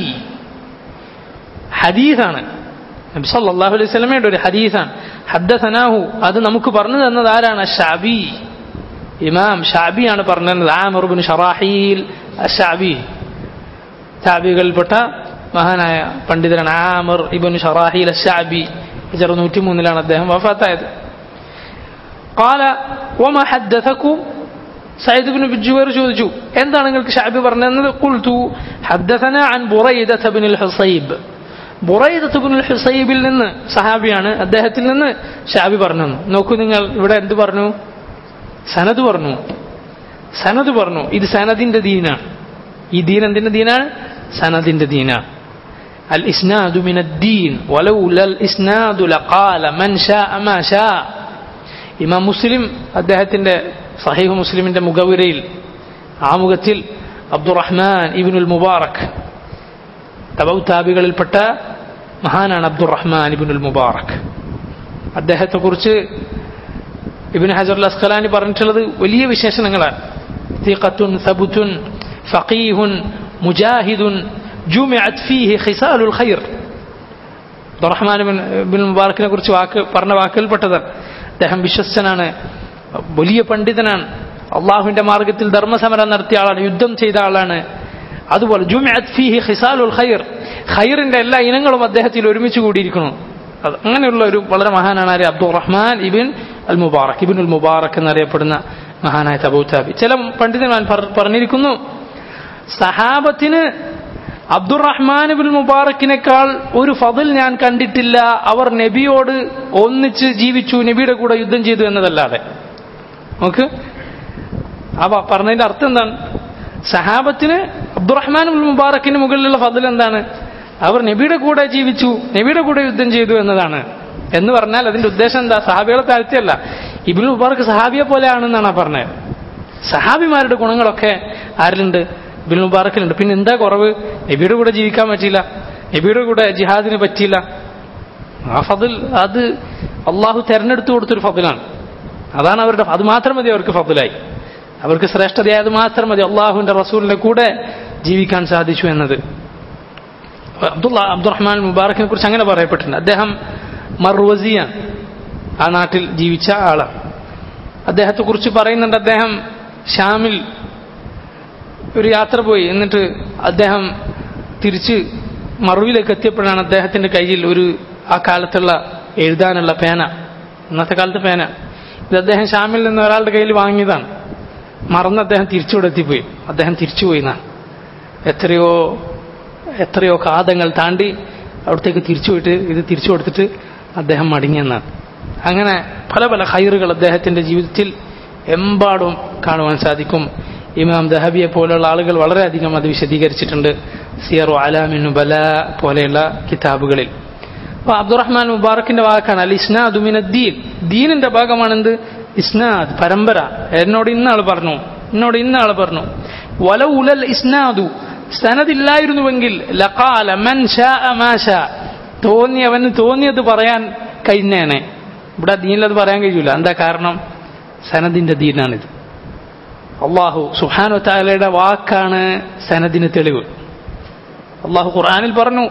ഹദീസാണ് നബി സല്ലല്ലാഹു അലൈഹി വസല്ലമയുടെ ഒരു ഹദീസാണ് ഹദ്ദസനാഹു അത് നമുക്ക് പറഞ്ഞു തന്നത് ആരാണ് ഷാബി ഇമാം ഷാബിയാണ് പറഞ്ഞു തന്നത് ആമിർ ബിൻ ഷറാഹീൽ ഷാബി താബികളിൽപ്പെട്ട മഹാനായ പണ്ഡിതനാണ് ആമിർ ഇബിൻ ഷറാഹീൽ ഷാബി ഹിജറ നൂറ്റി മൂന്നിലാണ് അദ്ദേഹം വഫാത്തായത് قال وما حدثكم സയ്യിദ് ബിൻ ജുബൈർ ചോദിച്ചു എന്താണ് നിങ്ങൾക്ക് ഷാബി പറഞ്ഞത് ഖുൽതു ഹദ്ദസന അൻ ബുറൈദത ബിൻ ഹുസൈബ് ബുറൈദത്ത് ബിൻ ഹുസൈബിൽ നിന്ന് സഹാബിയാണ് അദ്ദേഹത്തിൽ നിന്ന് ഷാബി പറഞ്ഞു നോക്കൂ നിങ്ങൾ ഇവിടെ എന്ത് പറഞ്ഞു സനത് പറഞ്ഞു സനത് പറഞ്ഞു ഇത് സനദിന്റെ ദീനാണ് ഈ ദീൻ എന്തിന്റെ ദീനാണ് സനദിന്റെ ദീനാണ് അൽ ഇസ്നാദു മിന الدين ولولا الاسناد لقال من شاء ما شاء ഇമാം മുസ്ലിം അദ്ദേഹത്തിന്റെ സഹീഹ് മുസ്ലിമിന്റെ മുഖവിരയിൽ ആമുഖത്തിൽ അബ്ദുറഹ്മാൻ ഇബിനുൽ മുബാറക് തബൌതാബികളിൽപ്പെട്ട മഹാനാണ് അബ്ദുറഹ്മാൻ ഇബിനുൽ മുബാറക് അദ്ദേഹത്തെക്കുറിച്ച് ഇബിൻ ഹജർ അസ്കലാനി പറഞ്ഞിട്ടുള്ളത് വലിയ വിശേഷണങ്ങളാണ് ثقة ثبت فقيه مجاهد جمعت فيه خصال الخير റഹ്മാൻ ബിൻ മുബാറക്കിനെ കുറിച്ച് വാക്ക് പറഞ്ഞ വാക്കിൽപ്പെട്ടതാണ് അദ്ദേഹം വിശ്വസ്തനാണ് വലിയ പണ്ഡിതനാണ് അള്ളാഹുവിന്റെ മാർഗത്തിൽ ധർമ്മസമരം നടത്തിയ ആളാണ് യുദ്ധം ചെയ്ത ആളാണ് അതുപോലെ ജുമിഅത് ഫീഹി ഖിസാലുൽ ഖൈർ ഖൈറിന്റെ എല്ലാ ഇനങ്ങളും അദ്ദേഹത്തിൽ ഒരുമിച്ച് കൂടിയിരിക്കുന്നു അത് അങ്ങനെയുള്ള ഒരു വളരെ മഹാനാണ് ആര് അബ്ദുൾ റഹ്മാൻ ഇബിൻ അൽ മുബാറക് ഇബിൻ ഉൽ മുബാറക് എന്നറിയപ്പെടുന്ന മഹാനായ തബൂത്താബി ചില പണ്ഡിതന്മാർ പറഞ്ഞിരിക്കുന്നു സഹാബത്തിന് അബ്ദുറഹ്മാൻ ബിൻ മുബാറക്കിനേക്കാൾ ഒരു ഫതിൽ ഞാൻ കണ്ടിട്ടില്ല അവർ നബിയോട് ഒന്നിച്ച് ജീവിച്ചു നബിയുടെ കൂടെ യുദ്ധം ചെയ്തു എന്നതല്ലാതെ നോക്ക് അപ്പൊ പറഞ്ഞതിന്റെ അർത്ഥം എന്താണ് സഹാബത്തിന് അബ്ദുറഹ്മാൻ ബിൻ മുബാറക്കിന് മുകളിലുള്ള ഫതിൽ എന്താണ് അവർ നബിയുടെ കൂടെ ജീവിച്ചു നബിയുടെ കൂടെ യുദ്ധം ചെയ്തു എന്നതാണ് എന്ന് പറഞ്ഞാൽ അതിന്റെ ഉദ്ദേശം എന്താ സഹാബികളെ താഴ്ത്തിയല്ല ഇബിൻ മുബാറക്ക് സഹാബിയെ പോലെയാണെന്നാണ് പറഞ്ഞത് സഹാബിമാരുടെ ഗുണങ്ങളൊക്കെ ആരിലുണ്ട് ഇബിൻ മുബാറക്കിലുണ്ട് പിന്നെ എന്താ കുറവ് നബിയുടെ കൂടെ ജീവിക്കാൻ പറ്റിയില്ല നബിയുടെ കൂടെ ജിഹാദിന് പറ്റിയില്ല ആ ഫതിൽ അത് അള്ളാഹു തെരഞ്ഞെടുത്തു കൊടുത്തൊരു ഫതിലാണ് അതാണ് അവരുടെ അത് മാത്രം മതി അവർക്ക് ഫതിലായി അവർക്ക് ശ്രേഷ്ഠതയായത് മാത്രം മതി അള്ളാഹുവിന്റെ റസൂലിന്റെ കൂടെ ജീവിക്കാൻ സാധിച്ചു എന്നത് അബ്ദുള്ള അബ്ദുറഹ്മാൻ മുബാറക്കിനെ കുറിച്ച് അങ്ങനെ പറയപ്പെട്ടിട്ടുണ്ട് അദ്ദേഹം മർവസിയാണ് ആ നാട്ടിൽ ജീവിച്ച ആളാണ് അദ്ദേഹത്തെ കുറിച്ച് പറയുന്നുണ്ട് അദ്ദേഹം ഷാമിൽ ഒരു യാത്ര പോയി എന്നിട്ട് അദ്ദേഹം തിരിച്ച് മറുവിലേക്ക് എത്തിയപ്പോഴാണ് അദ്ദേഹത്തിന്റെ കയ്യിൽ ഒരു ആ കാലത്തുള്ള എഴുതാനുള്ള പേന ഇന്നത്തെ കാലത്ത് പേന ഇത് അദ്ദേഹം ഷാമിൽ നിന്ന് ഒരാളുടെ കയ്യിൽ വാങ്ങിയതാണ് മറന്ന് അദ്ദേഹം തിരിച്ചുവിടെ എത്തിപ്പോയി അദ്ദേഹം തിരിച്ചുപോയി എന്നാണ് എത്രയോ എത്രയോ കാതങ്ങൾ താണ്ടി അവിടത്തേക്ക് തിരിച്ചു പോയിട്ട് ഇത് തിരിച്ചു കൊടുത്തിട്ട് അദ്ദേഹം മടങ്ങിയെന്നാണ് അങ്ങനെ പല പല ഹൈറുകൾ അദ്ദേഹത്തിന്റെ ജീവിതത്തിൽ എമ്പാടും കാണുവാൻ സാധിക്കും ഇമാം ദഹബിയെ പോലെയുള്ള ആളുകൾ വളരെയധികം അത് വിശദീകരിച്ചിട്ടുണ്ട് സിയറു അലാമിനു ബല പോലെയുള്ള കിതാബുകളിൽ അപ്പൊ അബ്ദുറഹ്മാൻ മുബാറക്കിന്റെ വാക്കാണ് അൽ ഇസ്നാദ് ദീൻ ദീനിന്റെ ഭാഗമാണ് എന്ത് ഇസ്നാദ് പരമ്പര എന്നോട് ഇന്ന ആൾ പറഞ്ഞു എന്നോട് ഇന്ന ആൾ പറഞ്ഞു വലൗലൽ ഇസ്നാദു സനദില്ലായിരുന്നുവെങ്കിൽ ലഖാല മൻ ഷാ മാ ഷാ തോന്നിയവന് തോന്നിയത് പറയാൻ കഴിഞ്ഞേനെ ഇവിടെ ദീനിലത് പറയാൻ കഴിയൂല എന്താ കാരണം സനദിന്റെ ദീനാണിത് അള്ളാഹു സുഹാനു താലയുടെ വാക്കാണ് സനദിന് തെളിവ് അള്ളാഹു ഖുർആനിൽ പറഞ്ഞു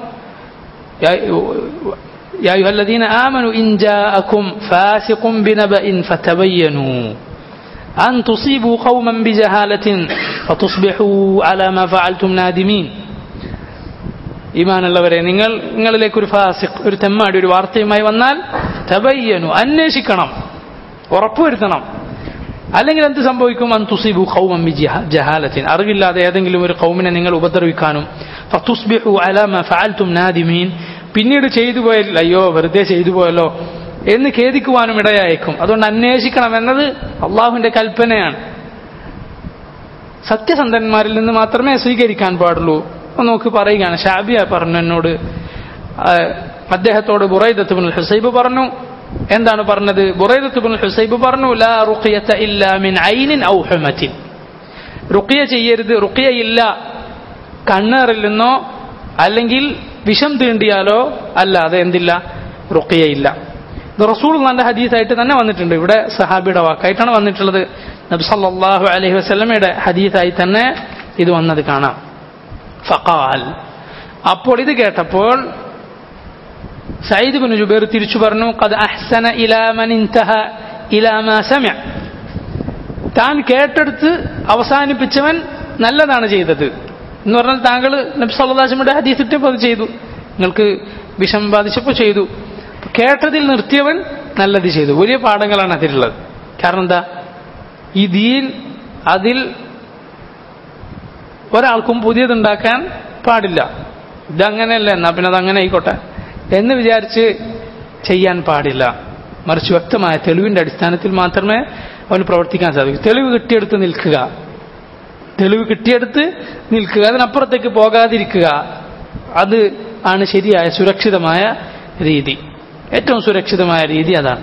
يا أيها الذين آمنوا إن جاءكم فاسق بنبأ فتبينوا أن تصيبوا قوما بجهالة فتصبحوا على ما فعلتم نادمين ഈമാനുള്ളവരെ നിങ്ങൾ നിങ്ങളിലേക്ക് ഒരു ഫാസിഖ് ഒരു തെമ്മാടി ഒരു വാർത്തയുമായി വന്നാൽ തബയ്യനു അന്വേഷിക്കണം ഉറപ്പുവരുത്തണം അല്ലെങ്കിൽ എന്ത് സംഭവിക്കും അൻ തുസിബു ഖൗമൻ ബി ജഹാലത്തിൻ അറിവില്ലാതെ ഏതെങ്കിലും ഒരു കൗമിനെ നിങ്ങൾ ഉപദ്രവിക്കാനും ഫതുസ്ബിഹു അലാ മാ ഫഅൽതും നാദിമീൻ പിന്നീട് ചെയ്തു പോയാൽ അയ്യോ വെറുതെ ചെയ്തു പോയല്ലോ എന്ന് ഖേദിക്കുവാനും ഇടയായേക്കും അതുകൊണ്ട് അന്വേഷിക്കണം എന്നത് അള്ളാഹുവിന്റെ കൽപ്പനയാണ് സത്യസന്ധന്മാരിൽ നിന്ന് മാത്രമേ സ്വീകരിക്കാൻ പാടുള്ളൂ നോക്ക് പറയുകയാണ് ഷാബിയ പറഞ്ഞു എന്നോട് അദ്ദേഹത്തോട് ബുറൈദത്തുബിൻ ഹുസൈബ് പറഞ്ഞു എന്താണ് പറഞ്ഞത് ബുറൈദത്തുബിൻ ഹുസൈബ് പറഞ്ഞു ലാ റുഖിയത ഇല്ലാ മിൻ ഐനിൻ ഔ ഹുമത്തിൻ റുഖിയ ചെയ്യരുത് റുഖിയ ഇല്ല കണ്ണേറിൽ നിന്നോ അല്ലെങ്കിൽ വിഷം തീണ്ടിയാലോ അല്ലാതെ എന്തില്ല റുഖിയ ഇല്ല ഇത് റസൂൾ നല്ല ഹദീസായിട്ട് തന്നെ വന്നിട്ടുണ്ട് ഇവിടെ സഹാബിയുടെ വാക്കായിട്ടാണ് വന്നിട്ടുള്ളത് നബി സല്ലല്ലാഹു അലൈഹി വസല്ലമയുടെ ഹദീസായി തന്നെ ഇത് വന്നത് കാണാം ഫഖാൽ അപ്പോൾ ഇത് കേട്ടപ്പോൾ സയ്യിദ് ബിൻ ജുബൈർ തിരിച്ചു പറഞ്ഞു ഖദ് അഹ്സന ഇലാ മൻ ഇൻതഹ ഇലാ മാ സമിഅ താൻ കേട്ടെടുത്ത് അവസാനിപ്പിച്ചവൻ നല്ലതാണ് ചെയ്തത് എന്ന് പറഞ്ഞാൽ താങ്കൾ നബി സല്ലാസ്മയുടെ ഹദീസ് ഇട്ടപ്പോൾ അത് ചെയ്തു നിങ്ങൾക്ക് വിഷം ബാധിച്ചപ്പോൾ ചെയ്തു കേട്ടതിൽ നിർത്തിയവൻ നല്ലത് ചെയ്തു വലിയ പാഠങ്ങളാണ് അതിലുള്ളത് കാരണം എന്താ ഈ ദീൻ അതിൽ ഒരാൾക്കും പുതിയതുണ്ടാക്കാൻ പാടില്ല ഇതങ്ങനെയല്ല എന്നാ പിന്നെ അതങ്ങനെ ആയിക്കോട്ടെ എന്ന് വിചാരിച്ച് ചെയ്യാൻ പാടില്ല മറിച്ച് വ്യക്തമായ തെളിവിന്റെ അടിസ്ഥാനത്തിൽ മാത്രമേ അവന് പ്രവർത്തിക്കാൻ സാധിക്കൂ തെളിവ് കിട്ടിയെടുത്ത് നിൽക്കുക തെളിവ് കിട്ടിയെടുത്ത് നിൽക്കുക അതിനപ്പുറത്തേക്ക് പോകാതിരിക്കുക അത് ആണ് ശരിയായ സുരക്ഷിതമായ രീതി ഏറ്റവും സുരക്ഷിതമായ രീതി അതാണ്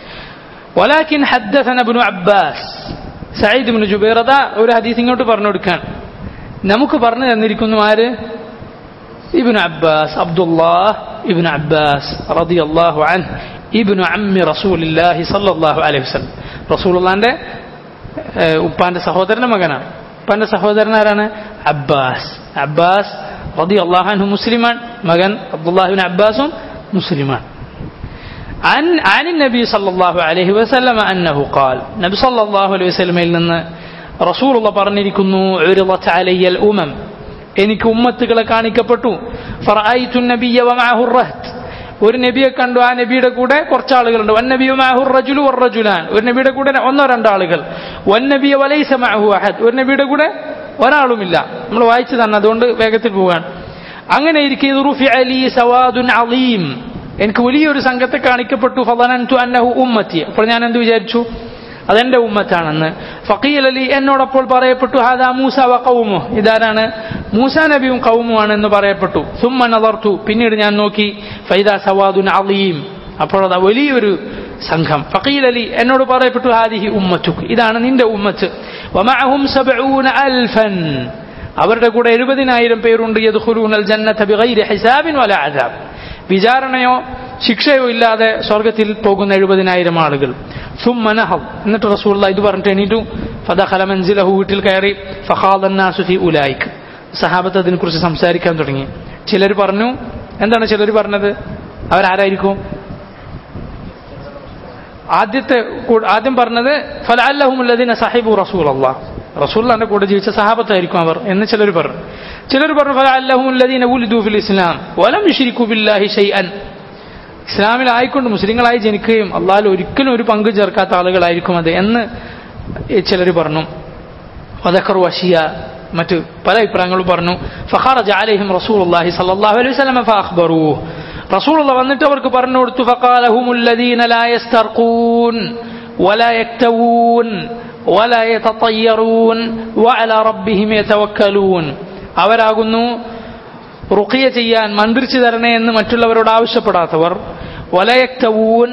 ولكن حدثنا ابن عباس സയ്യിദ് ഇബ്നു ജുബൈർ അതാ ഒരു ഹദീസ് ഇങ്ങോട്ട് പറഞ്ഞു കൊടുക്കാൻ നമുക്ക് പറഞ്ഞു തന്നിരിക്കുന്നു ആര് ഇബ്നു അബ്ബാസ് അബ്ദുല്ലാഹ് ഇബ്നു അബ്ബാസ് റളിയല്ലാഹു അൻഹു ഇബ്നു അമ്മി റസൂലില്ലാഹി സല്ലല്ലാഹു അലൈഹി വസല്ലം റസൂലുള്ളാഹിന്റെ ഉപ്പാന്റെ സഹോദരന്റെ മകനാണ് ഉപ്പാന്റെ സഹോദരൻ ആരാണ് അബ്ബാസ് അബ്ബാസ് റളിയല്ലാഹു അൻഹു മുസ്ലിമാൻ മകൻ അബ്ദുല്ലാഹിബിൻ അബ്ബാസും മുസ്ലിമാൻ عن عن النبي صلى الله عليه وسلم أنه قال نبي صلى الله عليه وسلم നിന്ന് റസൂൽ പറഞ്ഞിരിക്കുന്നു ഉരിളت علي الأمم എനിക്ക് ഉമ്മത്തുകളെ കാണിക്കപ്പെട്ടു ഫറഅയ്തു നബിയ വമഅഹു الرهط ഒരു നബിയെ കണ്ടു ആ നബിയുടെ കൂടെ കുറച്ച് ആളുകളുണ്ട് വൻ നബിയു മഅഹു റജുലു വറജുലാൻ ഒരു നബിയുടെ കൂടെ ഒന്നോ രണ്ടോ ആളുകൾ വൻ നബിയ വലൈസ മഅഹു അഹദ് ഒരു നബിയുടെ കൂടെ ഒരാളുമില്ല നമ്മൾ വായിച്ചു തന്നെ അതുകൊണ്ട് വേഗത്തിൽ പോവാൻ അങ്ങനെ ഇരിക്കെ റുഫി അലി സവാദുൻ അലീം എനിക്ക് വലിയൊരു സംഘത്തെ കാണിക്കപ്പെട്ടു ഫലനന്തു അന്നഹു ഉമ്മത്തി അപ്പോൾ ഞാൻ എന്ത് വിചാരിച്ചു അതെന്റെ ഉമ്മത്താണെന്ന് ഫക്കീൽ അലി എന്നോടപ്പോൾ പറയപ്പെട്ടു ഹാദാ മൂസ വ കൗമു ഇതാരാണ് മൂസ നബിയും കൗമുമാണ് എന്ന് പറയപ്പെട്ടു സുമ്മ നദർത്തു പിന്നീട് ഞാൻ നോക്കി ഫൈദ സവാദുൻ അലീം അപ്പോൾ അതാ വലിയൊരു സംഘം ഫക്കീൽ അലി എന്നോട് പറയപ്പെട്ടു ഹാദിഹി ഉമ്മത്തുക്ക് ഇതാണ് നിന്റെ ഉമ്മത്ത് വമഅഹും സബഊന അൽഫൻ അവരുടെ കൂടെ എഴുപതിനായിരം പേരുണ്ട് യദ്ഖുലൂനൽ ജന്നത ബിഗൈരി ഹിസാബിൻ വലാ അദാബ് വിചാരണയോ ശിക്ഷയോ ഇല്ലാതെ സ്വർഗത്തിൽ പോകുന്ന എഴുപതിനായിരം ആളുകൾ സുമ്മനഹം എന്നിട്ട് റസൂള്ള ഇത് പറഞ്ഞിട്ട് എണീറ്റു ഫദഖല മൻസിലഹു വീട്ടിൽ കയറി ഫഹാദന്നാസുഫി ഉലായിക്ക് സഹാബത്ത് അതിനെക്കുറിച്ച് സംസാരിക്കാൻ തുടങ്ങി ചിലർ പറഞ്ഞു എന്താണ് ചിലർ പറഞ്ഞത് അവരാരായിരിക്കും ആദ്യത്തെ ആദ്യം പറഞ്ഞത് ഫലഅല്ലഹുമുല്ലദീന സഹിബു റസൂൽ അള്ളാഹ് റസൂല്ലാന്റെ കൂടെ ജീവിച്ച സഹാബത്തായിരിക്കും അവർ എന്ന് ചിലർ പറഞ്ഞു ചിലർ പറഞ്ഞു ഫലഅല്ലഹുമുല്ലദീന ഉലിദു ഫിൽ ഇസ്ലാം വലം യുശ്രിക്കു ബില്ലാഹി ഷൈഅൻ ഇസ്ലാമിലായിക്കൊണ്ട് മുസ്ലിങ്ങളായി ജനിക്കുകയും അള്ളാഹിൽ ഒരിക്കലും ഒരു പങ്ക് ചേർക്കാത്ത ആളുകളായിരിക്കും അത് എന്ന് ചിലർ പറഞ്ഞു വദക്കർ വഷിയ മറ്റ് പല അഭിപ്രായങ്ങളും പറഞ്ഞു ഫഖാറജ അലൈഹിം റസൂലുള്ളാഹി സ്വല്ലല്ലാഹു അലൈഹി വസല്ലം ഫഅഖ്ബറൂ റസൂലുള്ള വന്നിട്ട് അവർക്ക് പറഞ്ഞു കൊടുത്തു ഫഖാലഹുമുല്ലദീന ലാ യസ്തർഖൂൻ വലാ യക്തവൂൻ വലാ യതطيرون വഅലാ റബ്ബിഹിം യതവക്കലൂൻ അവരാകുന്നു റുഖിയ ചെയ്യാൻ മന്ത്രിച്ചു തരണേ എന്ന് മറ്റുള്ളവരോട് ആവശ്യപ്പെടാത്തവർ വലയക്തവൂൻ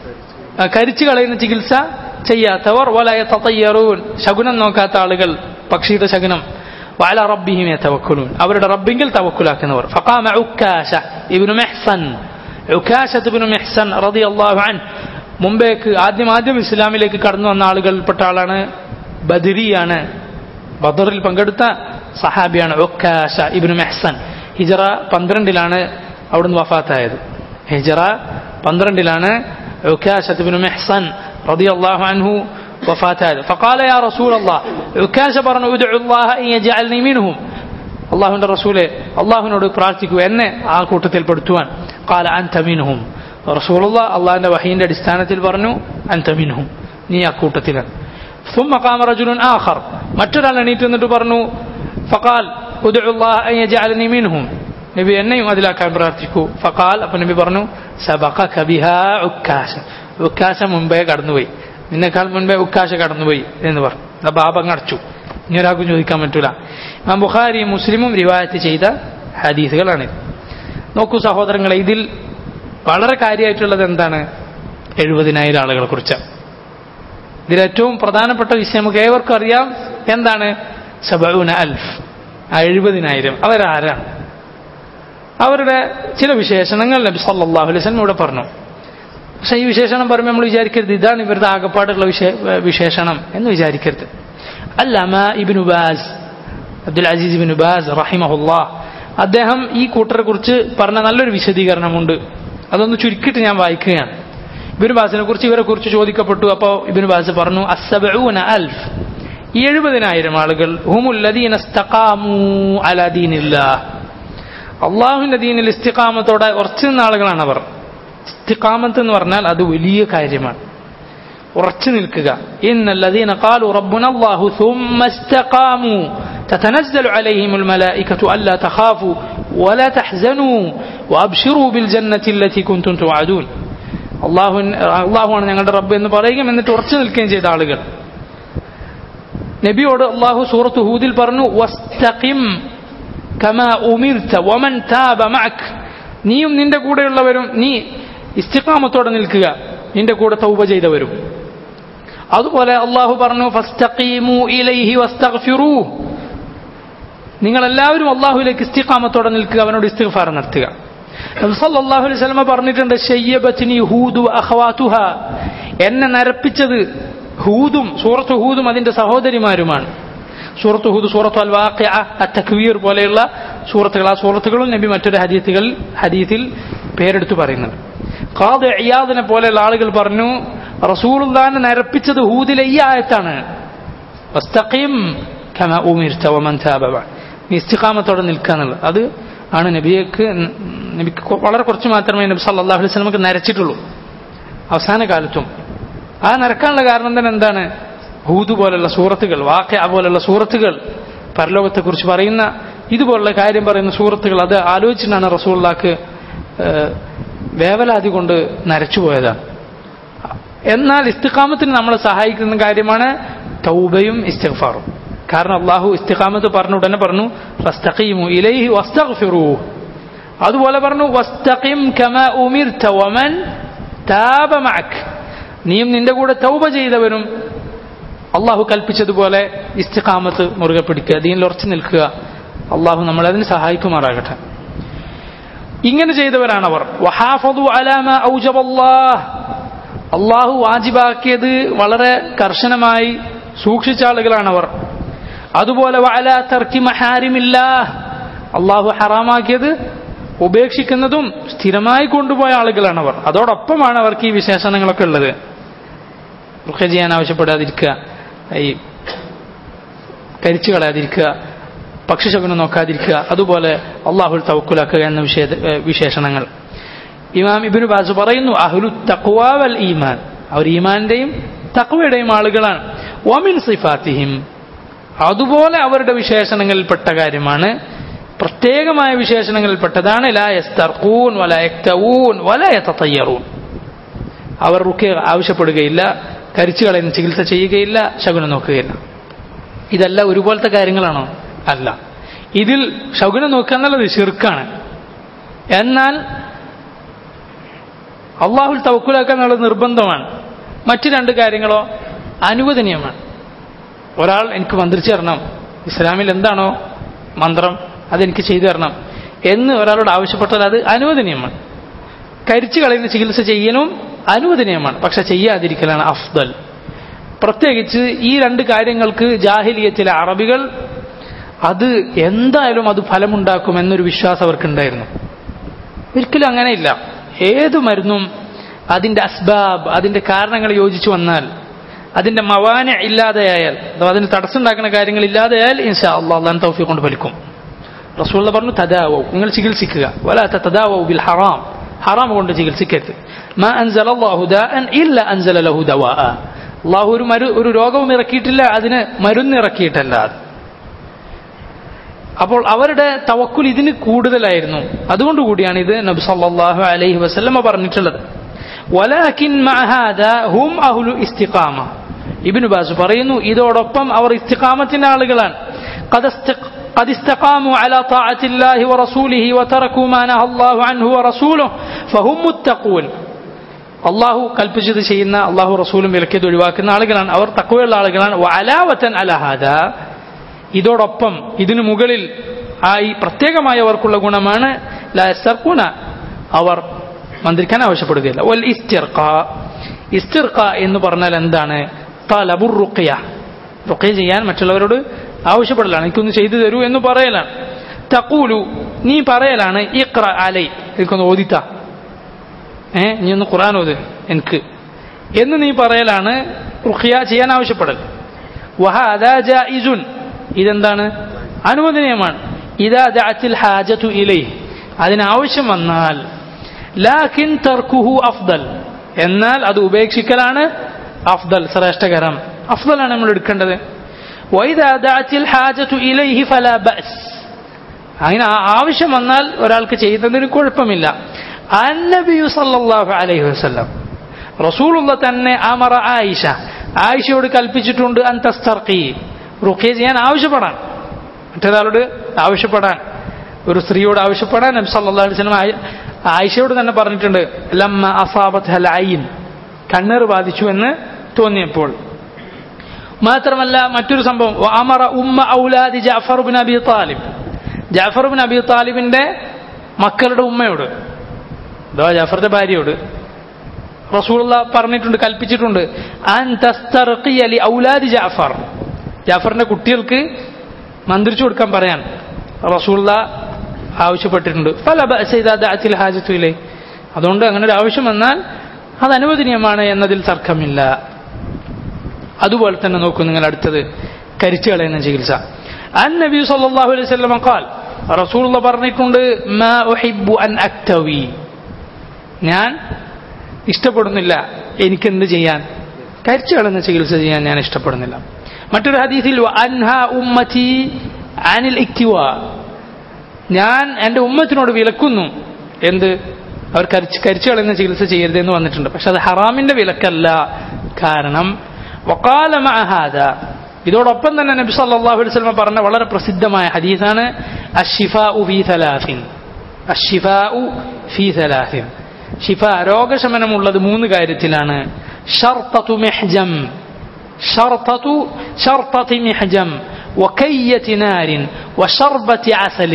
കരിച്ചു കളയുന്ന ചികിത്സ ചെയ്യാത്തവർ വലയ തത്തയ്യറൂൻ ശകുനം നോക്കാത്ത ആളുകൾ പക്ഷിയുടെ ശകനം വഅല റബ്ബിഹിം യതവക്കലൂൻ അവരുടെ റബ്ബിങ്കിൽ തവക്കുലാക്കുന്നവർ ഫഖാമ ഉക്കാശ ഇബ്നു മെഹ്സൻ ഉക്കാശത്ത് ഇബ്നു മെഹ്സൻ റളിയല്ലാഹു അൻ മുമ്പേക്ക് ആദ്യം ആദ്യം ഇസ്ലാമിലേക്ക് കടന്നു വന്ന ആളുകളിൽപ്പെട്ട ആളാണ് ബദരിയാണ് ബദറിൽ പങ്കെടുത്ത സഹാബിയാണ് ഒക്കാശ ഇബ്നു മെഹ്സൻ ഹിജറ പന്ത്രണ്ടിലാണ് അവിടുന്ന് വഫാത്തായത് ഹിജറ പന്ത്രണ്ടിലാണ് ഒക്കാശത്ത് ഇബ്നു മെഹ്സൻ റളിയല്ലാഹു അൻഹു വഫാത്തായത് فقال يا رسول الله ഒക്കാശ പറഞ്ഞു ادعو الله ان يجعلني منهم അള്ളാഹുവിന്റെ റസൂലെ അള്ളാഹുവിനോട് പ്രാർത്ഥിക്കൂ എന്നെ ആ കൂട്ടത്തിൽ പെടുത്തുവാൻ കാല അൻതമിൻഹും റസൂലുള്ള അള്ളാഹിന്റെ വഹീന്റെ അടിസ്ഥാനത്തിൽ പറഞ്ഞു അൻതമിൻഹും നീ ആ കൂട്ടത്തിലാണ് ثم قام رجل آخر മറ്റൊരാൾ എണീറ്റ് നിന്നിട്ട് പറഞ്ഞു ഫഖാൽ ഉദ്ഉ الله ان يجعلني منهم നബി എന്നെയും അതിലാക്കാൻ പ്രാർത്ഥിക്കൂ ഫഖാൽ അപ്പൊ നബി പറഞ്ഞു സബഖക ബിഹാ ഉക്കാശ ഉക്കാശ മുമ്പേ കടന്നുപോയി നിന്നെക്കാൾ മുൻപേ ഉക്കാശ കടന്നുപോയി എന്ന് പറഞ്ഞു ആ ബാബം അടച്ചു ഇനി ഒരാൾക്കും ചോദിക്കാൻ പറ്റൂല ഇമാം ബുഖാരി മുസ്ലിമും റിവായത്ത് ചെയ്ത ഹദീസുകളാണ് നോക്കൂ സഹോദരങ്ങളെ ഇതിൽ വളരെ കാര്യമായിട്ടുള്ളത് എന്താണ് എഴുപതിനായിരം ആളുകളെ കുറിച്ച് ഇതിൽ ഏറ്റവും പ്രധാനപ്പെട്ട വിഷയം നമുക്ക് ഏവർക്കും അറിയാം എന്താണ് സബൂന അൽഫ് ആ എഴുപതിനായിരം അവരാരാണ് അവരുടെ ചില വിശേഷണങ്ങൾ നബി സല്ലല്ലാഹു അലൈഹി വസല്ലം ഇവിടെ പറഞ്ഞു പക്ഷെ ഈ വിശേഷണം പറയുമ്പോൾ നമ്മൾ വിചാരിക്കരുത് ഇതാണ് ഇവരുടെ ആകപ്പാടുള്ള വിശേഷണം എന്ന് വിചാരിക്കരുത് അല്ലമ ഇബിനു ബാസ് അബ്ദുൽ അസീസ് ഇബിനു ബാസ് റഹിമഹുല്ലാ അദ്ദേഹം ഈ കൂട്ടരെ കുറിച്ച് പറഞ്ഞ നല്ലൊരു വിശദീകരണമുണ്ട് അതൊന്ന് ചുരുക്കിയിട്ട് ഞാൻ വായിക്കുകയാണ് ഇബിനു ബാസിനെ കുറിച്ച് ഇവരെ കുറിച്ച് ചോദിക്കപ്പെട്ടു അപ്പോൾ ഇബിനു ബാസ് പറഞ്ഞു അസബൂന അൽഫ് ഈ എഴുപതിനായിരം ആളുകൾ ഹുമുല്ലദീന അലാ ദീനില്ലാ അള്ളാഹുവിന്റെ ദീനിൽ ഇസ്തിഖാമത്തോടെ ഉറച്ചു നിന്ന ആളുകളാണ് അവർ ഇസ്തിഖാമത്ത് എന്ന് പറഞ്ഞാൽ അത് വലിയ കാര്യമാണ് ഉറച്ചു നിൽക്കുക ഇന്നല്ലദീന ഖാലു റബ്ബുന അല്ലാഹു ثم استقاموا تتنزل عليهم الملائكة ألا تخافوا ولا تحزنوا وأبشروا بالجنة التي كنتم توعدون അള്ളാഹു അള്ളാഹുവാണ് ഞങ്ങളുടെ റബ്ബ് എന്ന് പറയുകയും എന്നിട്ട് ഉറച്ചു നിൽക്കുകയും ചെയ്ത ആളുകൾ നബിയോട് അള്ളാഹു സൂറത്ത് ഹൂദിൽ പറഞ്ഞു വസ്തഖിം കമാ ഉമിർത വമൻ താബ മഅക് നീയും നിന്റെ കൂടെയുള്ളവരും നീ ഇസ്തിഖാമത്തോടെ നിൽക്കുക നിന്റെ കൂടെ തൗബ ചെയ്തവരും അതുപോലെ അള്ളാഹു പറഞ്ഞു ഫസ്തഖീമു ഇലൈഹി വസ്തഗ്ഫിറൂ നിങ്ങൾ എല്ലാവരും അള്ളാഹുലേക്ക് ഇസ്തിഖാമത്തോടെ നിൽക്കുക അവനോട് ഇസ്തിഗ്ഫാർ നടത്തുക സല്ലല്ലാഹു അലൈഹി വസല്ലമ പറഞ്ഞിട്ടുണ്ട് ഷയ്യബത്നി ഹൂദു അഖവാതുഹ എന്നെ നരപ്പിച്ചത് ഹൂദും സൂറത്ത് ഹൂദും അതിന്റെ സഹോദരിമാരുമാണ് സൂറത്ത് ഹൂദ് സൂറത്ത് അൽ വാഖിഅ അത്തക്വീർ പോലെയുള്ള സൂറത്തുകൾ ആ സൂറത്തുകളും നബി മറ്റൊരു ഹദീസുകൾ ഹദീസിൽ പേരെടുത്ത് പറയുന്നുണ്ട് ഖാദ് ഇയാദിനെ പോലെയുള്ള ആളുകൾ പറഞ്ഞു റസൂലുള്ളാനെ നരപ്പിച്ചത് ഹൂദിലെ ഈ ആയത്താണ് വസ്തഖീം കമാ ഉമിർത വമൻ താബ നീ ഇസ്തിഖാമത്തോടെ നിൽക്കുക എന്നുള്ളത് അത് ആണ് നബിയേക്ക് നബിക്ക് വളരെ കുറച്ച് മാത്രമേ നബി സല്ലല്ലാഹു അലൈഹി വസല്ലമക്ക് നരച്ചിട്ടുള്ളൂ അവസാന കാലത്തും ആ നരക്കാനുള്ള കാരണം തന്നെ എന്താണ് ഹൂദ് പോലുള്ള സൂറത്തുകൾ വാക്യ പോലുള്ള സൂറത്തുകൾ പരലോകത്തെക്കുറിച്ച് പറയുന്ന ഇതുപോലുള്ള കാര്യം പറയുന്ന സൂറത്തുകൾ അത് ആലോചിച്ചിട്ടാണ് റസൂള്ളാക്ക് വേവലാതി കൊണ്ട് നരച്ചുപോയതാണ് എന്നാൽ ഇസ്തിഖാമത്തിന് നമ്മളെ സഹായിക്കുന്ന കാര്യമാണ് തൗബയും ഇസ്തിഗ്ഫാറും കാരണം അള്ളാഹു ഇസ്തിഖാമത്ത് പറഞ്ഞ ഉടനെ പറഞ്ഞു ഫസ്തഖീമു ഇലൈഹി വസ്തഗ്ഫിറൂ അതുപോലെ പറഞ്ഞു വസ്തഖിം കമാ ഉമിർത വമൻ താബ മഅക് നീയും നിന്റെ കൂടെ തൗബ ചെയ്തവരും അള്ളാഹു കൽപ്പിച്ചതുപോലെ ഇസ്തിഖാമത്ത് മുറുകെ പിടിക്കുക ദീനിൽ ഉറച്ചു നിൽക്കുക അള്ളാഹു നമ്മളെ അതിന് സഹായിക്കുമാറാകട്ടെ ഇങ്ങനെ ചെയ്തവരാണ് അവർ അള്ളാഹു വാജിബാക്കിയത് വളരെ കർശനമായി സൂക്ഷിച്ച ആളുകളാണ് അവർ അതുപോലെ വഅല തർക്കി മഹാരിമില്ല അള്ളാഹു ഹറാമാക്കിയത് ഉപേക്ഷിക്കുന്നതും സ്ഥിരമായി കൊണ്ടുപോയ ആളുകളാണ് അവർ അതോടൊപ്പമാണ് അവർക്ക് ഈ വിശേഷണങ്ങളൊക്കെ ഉള്ളത് റുഖ ചെയ്യാൻ ആവശ്യപ്പെടാതിരിക്കുക ഈ കരിച്ചു കളയാതിരിക്കുക പക്ഷിശകുനം നോക്കാതിരിക്കുക അതുപോലെ അള്ളാഹുൽ തവക്കുലാക്കുക എന്ന വിഷയ വിശേഷണങ്ങൾ ഇമാം ഇബിനു ബാസ് പറയുന്നു അഹുലു തക്വാവൽ ഈമാൻ അവർ ഈമാന്റെയും തക്വയുടെയും ആളുകളാണ് ഒമിൻ സിഫാത്തിഹിം അതുപോലെ അവരുടെ വിശേഷണങ്ങളിൽപ്പെട്ട കാര്യമാണ് പ്രത്യേകമായ വിശേഷണങ്ങളിൽപ്പെട്ടതാണ് ലാ യസ്തർഖൂൻ വല യക്തവൂൻ വല യതതയ്യറൂൻ അവർ റുക്ക് ആവശ്യപ്പെടുകയില്ല കരിച്ചു കളയുന്ന ചികിത്സ ചെയ്യുകയില്ല ശകുനം നോക്കുകയില്ല ഇതെല്ലാം ഒരുപോലത്തെ കാര്യങ്ങളാണോ അല്ല ഇതിൽ ശകുനം നോക്കുക എന്നുള്ളത് ശിർക്കാണ് എന്നാൽ അള്ളാഹുൽ തവക്കുലാക്കുക എന്നുള്ളത് നിർബന്ധമാണ് മറ്റു രണ്ട് കാര്യങ്ങളോ അനുവദനീയമാണ് ഒരാൾ എനിക്ക് മന്ത്രിച്ചു തരണം ഇസ്ലാമിൽ എന്താണോ മന്ത്രം അതെനിക്ക് ചെയ്തു തരണം എന്ന് ഒരാളോട് ആവശ്യപ്പെട്ടാൽ അത് അനുവദനീയമാണ് കരിച്ചു കളയുന്ന ചികിത്സ ചെയ്യലും അനുവദനീയമാണ് പക്ഷെ ചെയ്യാതിരിക്കലാണ് അഫ്ദൽ പ്രത്യേകിച്ച് ഈ രണ്ട് കാര്യങ്ങൾക്ക് ജാഹിലിയത്തിലെ അറബികൾ അത് എന്തായാലും അത് ഫലമുണ്ടാക്കും എന്നൊരു വിശ്വാസം അവർക്കുണ്ടായിരുന്നു ഒരിക്കലും അങ്ങനെയില്ല ഏത് മരുന്നും അതിന്റെ അസ്ബാബ് അതിന്റെ കാരണങ്ങൾ യോജിച്ചു വന്നാൽ അതിന്റെ മവാന ഇല്ലാതെയായാൽ അഥവാ അതിന് തടസ്സമുണ്ടാക്കുന്ന കാര്യങ്ങൾ ഇല്ലാതെയായാൽ ഇൻഷാ അള്ളാഹ് അള്ളാൻ തൗഫി കൊണ്ട് ഫലിക്കും റസൂള്ള പറഞ്ഞു തദാവോ നിങ്ങൾ ചികിത്സിക്കുക വലാത്ത തദാവോ ബിൽ ഹറാം ഹറാം കൊണ്ട് ചികിത്സിക്കരുത് മാ അൻസല അല്ലാഹു ദാഅൻ ഇല്ല അൻസല ലഹു ദവാഅ അള്ളാഹു ഒരു മരു ഒരു രോഗവും ഇറക്കിയിട്ടില്ല അതിന് മരുന്ന് ഇറക്കിയിട്ടല്ല അത് അപ്പോൾ അവരുടെ തവക്കുൽ ഇതിന് കൂടുതലായിരുന്നു അതുകൊണ്ട് കൂടിയാണ് ഇത് നബി സല്ലല്ലാഹു അലൈഹി വസല്ലമ പറഞ്ഞിട്ടുള്ളത് വലാകിൻ മഅ ഹാദാ ഹും അഹ്ലു ഇസ്തിഖാമ ഇബ്നു ബാസ് പറയുന്നു ഇതോടൊപ്പം അവർ ഇസ്തിഖാമത്തിന്റെ ആളുകളാണ് ഖദ് ഇസ്തിഖ- قد استقاموا على طاعة الله ورسوله وتركوا ما نهى الله عنه ورسوله فهم متقون അള്ളാഹു കൽപ്പിച്ചത് ചെയ്യുന്ന അള്ളാഹു റസൂലും വിലക്കിയത് ഒഴിവാക്കുന്ന ആളുകളാണ് അവർ തക്കവയുള്ള ആളുകളാണ് വഅലാവത്തൻ അലഹാദ ഇതോടൊപ്പം ഇതിനു മുകളിൽ ആയി പ്രത്യേകമായി അവർക്കുള്ള ഗുണമാണ് ലാ യസ്തർഖൂന. അവർ മന്ത്രിക്കാൻ ആവശ്യപ്പെടുകയില്ല വൽ ഇസ്തിർഖ ഇസ്തിർഖ എന്ന് പറഞ്ഞാൽ എന്താണ് തലബുർ റുഖിയ റുഖിയ ചെയ്യാൻ മറ്റുള്ളവരോട് ആവശ്യപ്പെടലാണ് എനിക്കൊന്ന് ചെയ്തു തരൂ എന്ന് പറയലാണ് തക്കൂലു നീ പറയലാണ് ഇഖ്റ അലൈ എനിക്കൊന്ന് ഓദിത്ത ഏ നീ ഒന്ന് ഖുർആൻ ഓത് എനിക്ക് എന്ന് നീ പറയലാണ് റുഖിയ ചെയ്യാൻ ആവശ്യപ്പെടൽ വഹാദാ ജായിസുൻ ഇതെന്താണ് അനുവദനീയമാണ് ഇതാ ദഅത്തിൽ ഹാജതു ഇലൈ അതിനാവശ്യം വന്നാൽ ലാകിൻ തർക്കുഹു അഫ്ദൽ എന്നാൽ അത് ഉപേക്ഷിക്കലാണ് അഫ്ദൽ ശ്രേഷ്ഠകരം അഫ്ദലാണ് നമ്മൾ എടുക്കേണ്ടത് വൈദാ ദഅത്തിൽ ഹാജതു ഇലൈഹി ഫലാ ബഅസ് അങ്ങനെ ആ- ആവശ്യം വന്നാൽ ഒരാൾക്ക് ചെയ്യുന്നതിന് കുഴപ്പമില്ല അന്നബിയു സല്ലല്ലാഹു അലൈഹി വസല്ലം റസൂലുള്ള തന്നെ അമറ ആയിഷ ആയിഷയോട് കൽപ്പിച്ചിട്ടുണ്ട് അൻ തസ്തർക്കി റുഖിയ ചെയ്യാൻ ആവശ്യപ്പെടാൻ മറ്റൊരാളോട് ആവശ്യപ്പെടാൻ ഒരു സ്ത്രീയോട് ആവശ്യപ്പെടാൻ നബി സല്ലല്ലാഹു അലൈഹി വസല്ലം ആയി- ആയിഷയോട് തന്നെ പറഞ്ഞിട്ടുണ്ട് ലമ്മ അസാബത്ത് ഹൽ ഐൻ കണ്ണീർ ബാധിച്ചു എന്ന് തോന്നിയപ്പോൾ മാത്രമല്ല മറ്റൊരു സംഭവം അമറ ഉമ്മ ഔലാദി ജാഫർ ബിൻ അബി താലിബ് ജാഫർ ബിൻ അബി താലിബിന്റെ മക്കളുടെ ഉമ്മയോട് അഥവാ ജാഫറിന്റെ ഭാര്യയോട് റസൂലുള്ള പറഞ്ഞിട്ടുണ്ട് കൽപ്പിച്ചിട്ടുണ്ട് അൻ തസ്തർഖിയ ലി ഔലാദി ജാഫർ ജാഫറിന്റെ കുട്ടികൾക്ക് മന്ത്രിച്ചു കൊടുക്കാൻ പറയാൻ റസൂള്ള ആവശ്യപ്പെട്ടിട്ടുണ്ട് പല ബഅസിൽ ഹാജത്തുയിലെ അതുകൊണ്ട് അങ്ങനെ ഒരു ആവശ്യം വന്നാൽ അത് അനുവദനീയമാണ് എന്നതിൽ തർക്കമില്ല അതുപോലെ തന്നെ നോക്കൂ നിങ്ങൾ അടുത്തത് കരിച്ചു കളയുന്ന ചികിത്സ അൻ നബി സല്ലല്ലാഹു അലൈഹി വസല്ലം ഖാൽ റസൂലുള്ള പറഞ്ഞിട്ടുണ്ട് മാ ഉഹിബ്ബു അൻ അക്തവി ഞാൻ ഇഷ്ടപ്പെടുന്നില്ല എനിക്കെന്ത് ചെയ്യാൻ കരിച്ചു കളയുന്ന ചികിത്സ ചെയ്യാൻ ഞാൻ ഇഷ്ടപ്പെടുന്നില്ല മറ്റൊരു ഹദീസിൽ അൻഹ ഉമ്മത്തി അനിൽ ഇക്തിവ ഞാൻ എൻ്റെ ഉമ്മത്തിനോട് വിലക്കുന്നു എന്ത് അവർ കരിച്ച് കരിച്ചു കളയുന്ന ചികിത്സ ചെയ്യരുത് എന്ന് വന്നിട്ടുണ്ട് പക്ഷെ അത് ഹറാമിന്റെ വിലക്കല്ല കാരണം വക്കാല മഅഹാദ ഇതോടൊപ്പം തന്നെ നബി സല്ലല്ലാഹു അലൈഹി വസല്ലം പറഞ്ഞ വളരെ പ്രസിദ്ധമായ ഹദീസാണ് അഷ്ഷിഫാഉ ഫീ സലാസിൻ അഷ്ഷിഫാഉ ഫീ സലാസിൻ ഷിഫ രോഗശമനമുള്ളത് മൂന്ന് കാര്യത്തിലാണ് ഷർത്തതു മെഹ്ജം ഷർത്തതു ഷർത്തതി മെഹ്ജം وكية نار وشربة عسل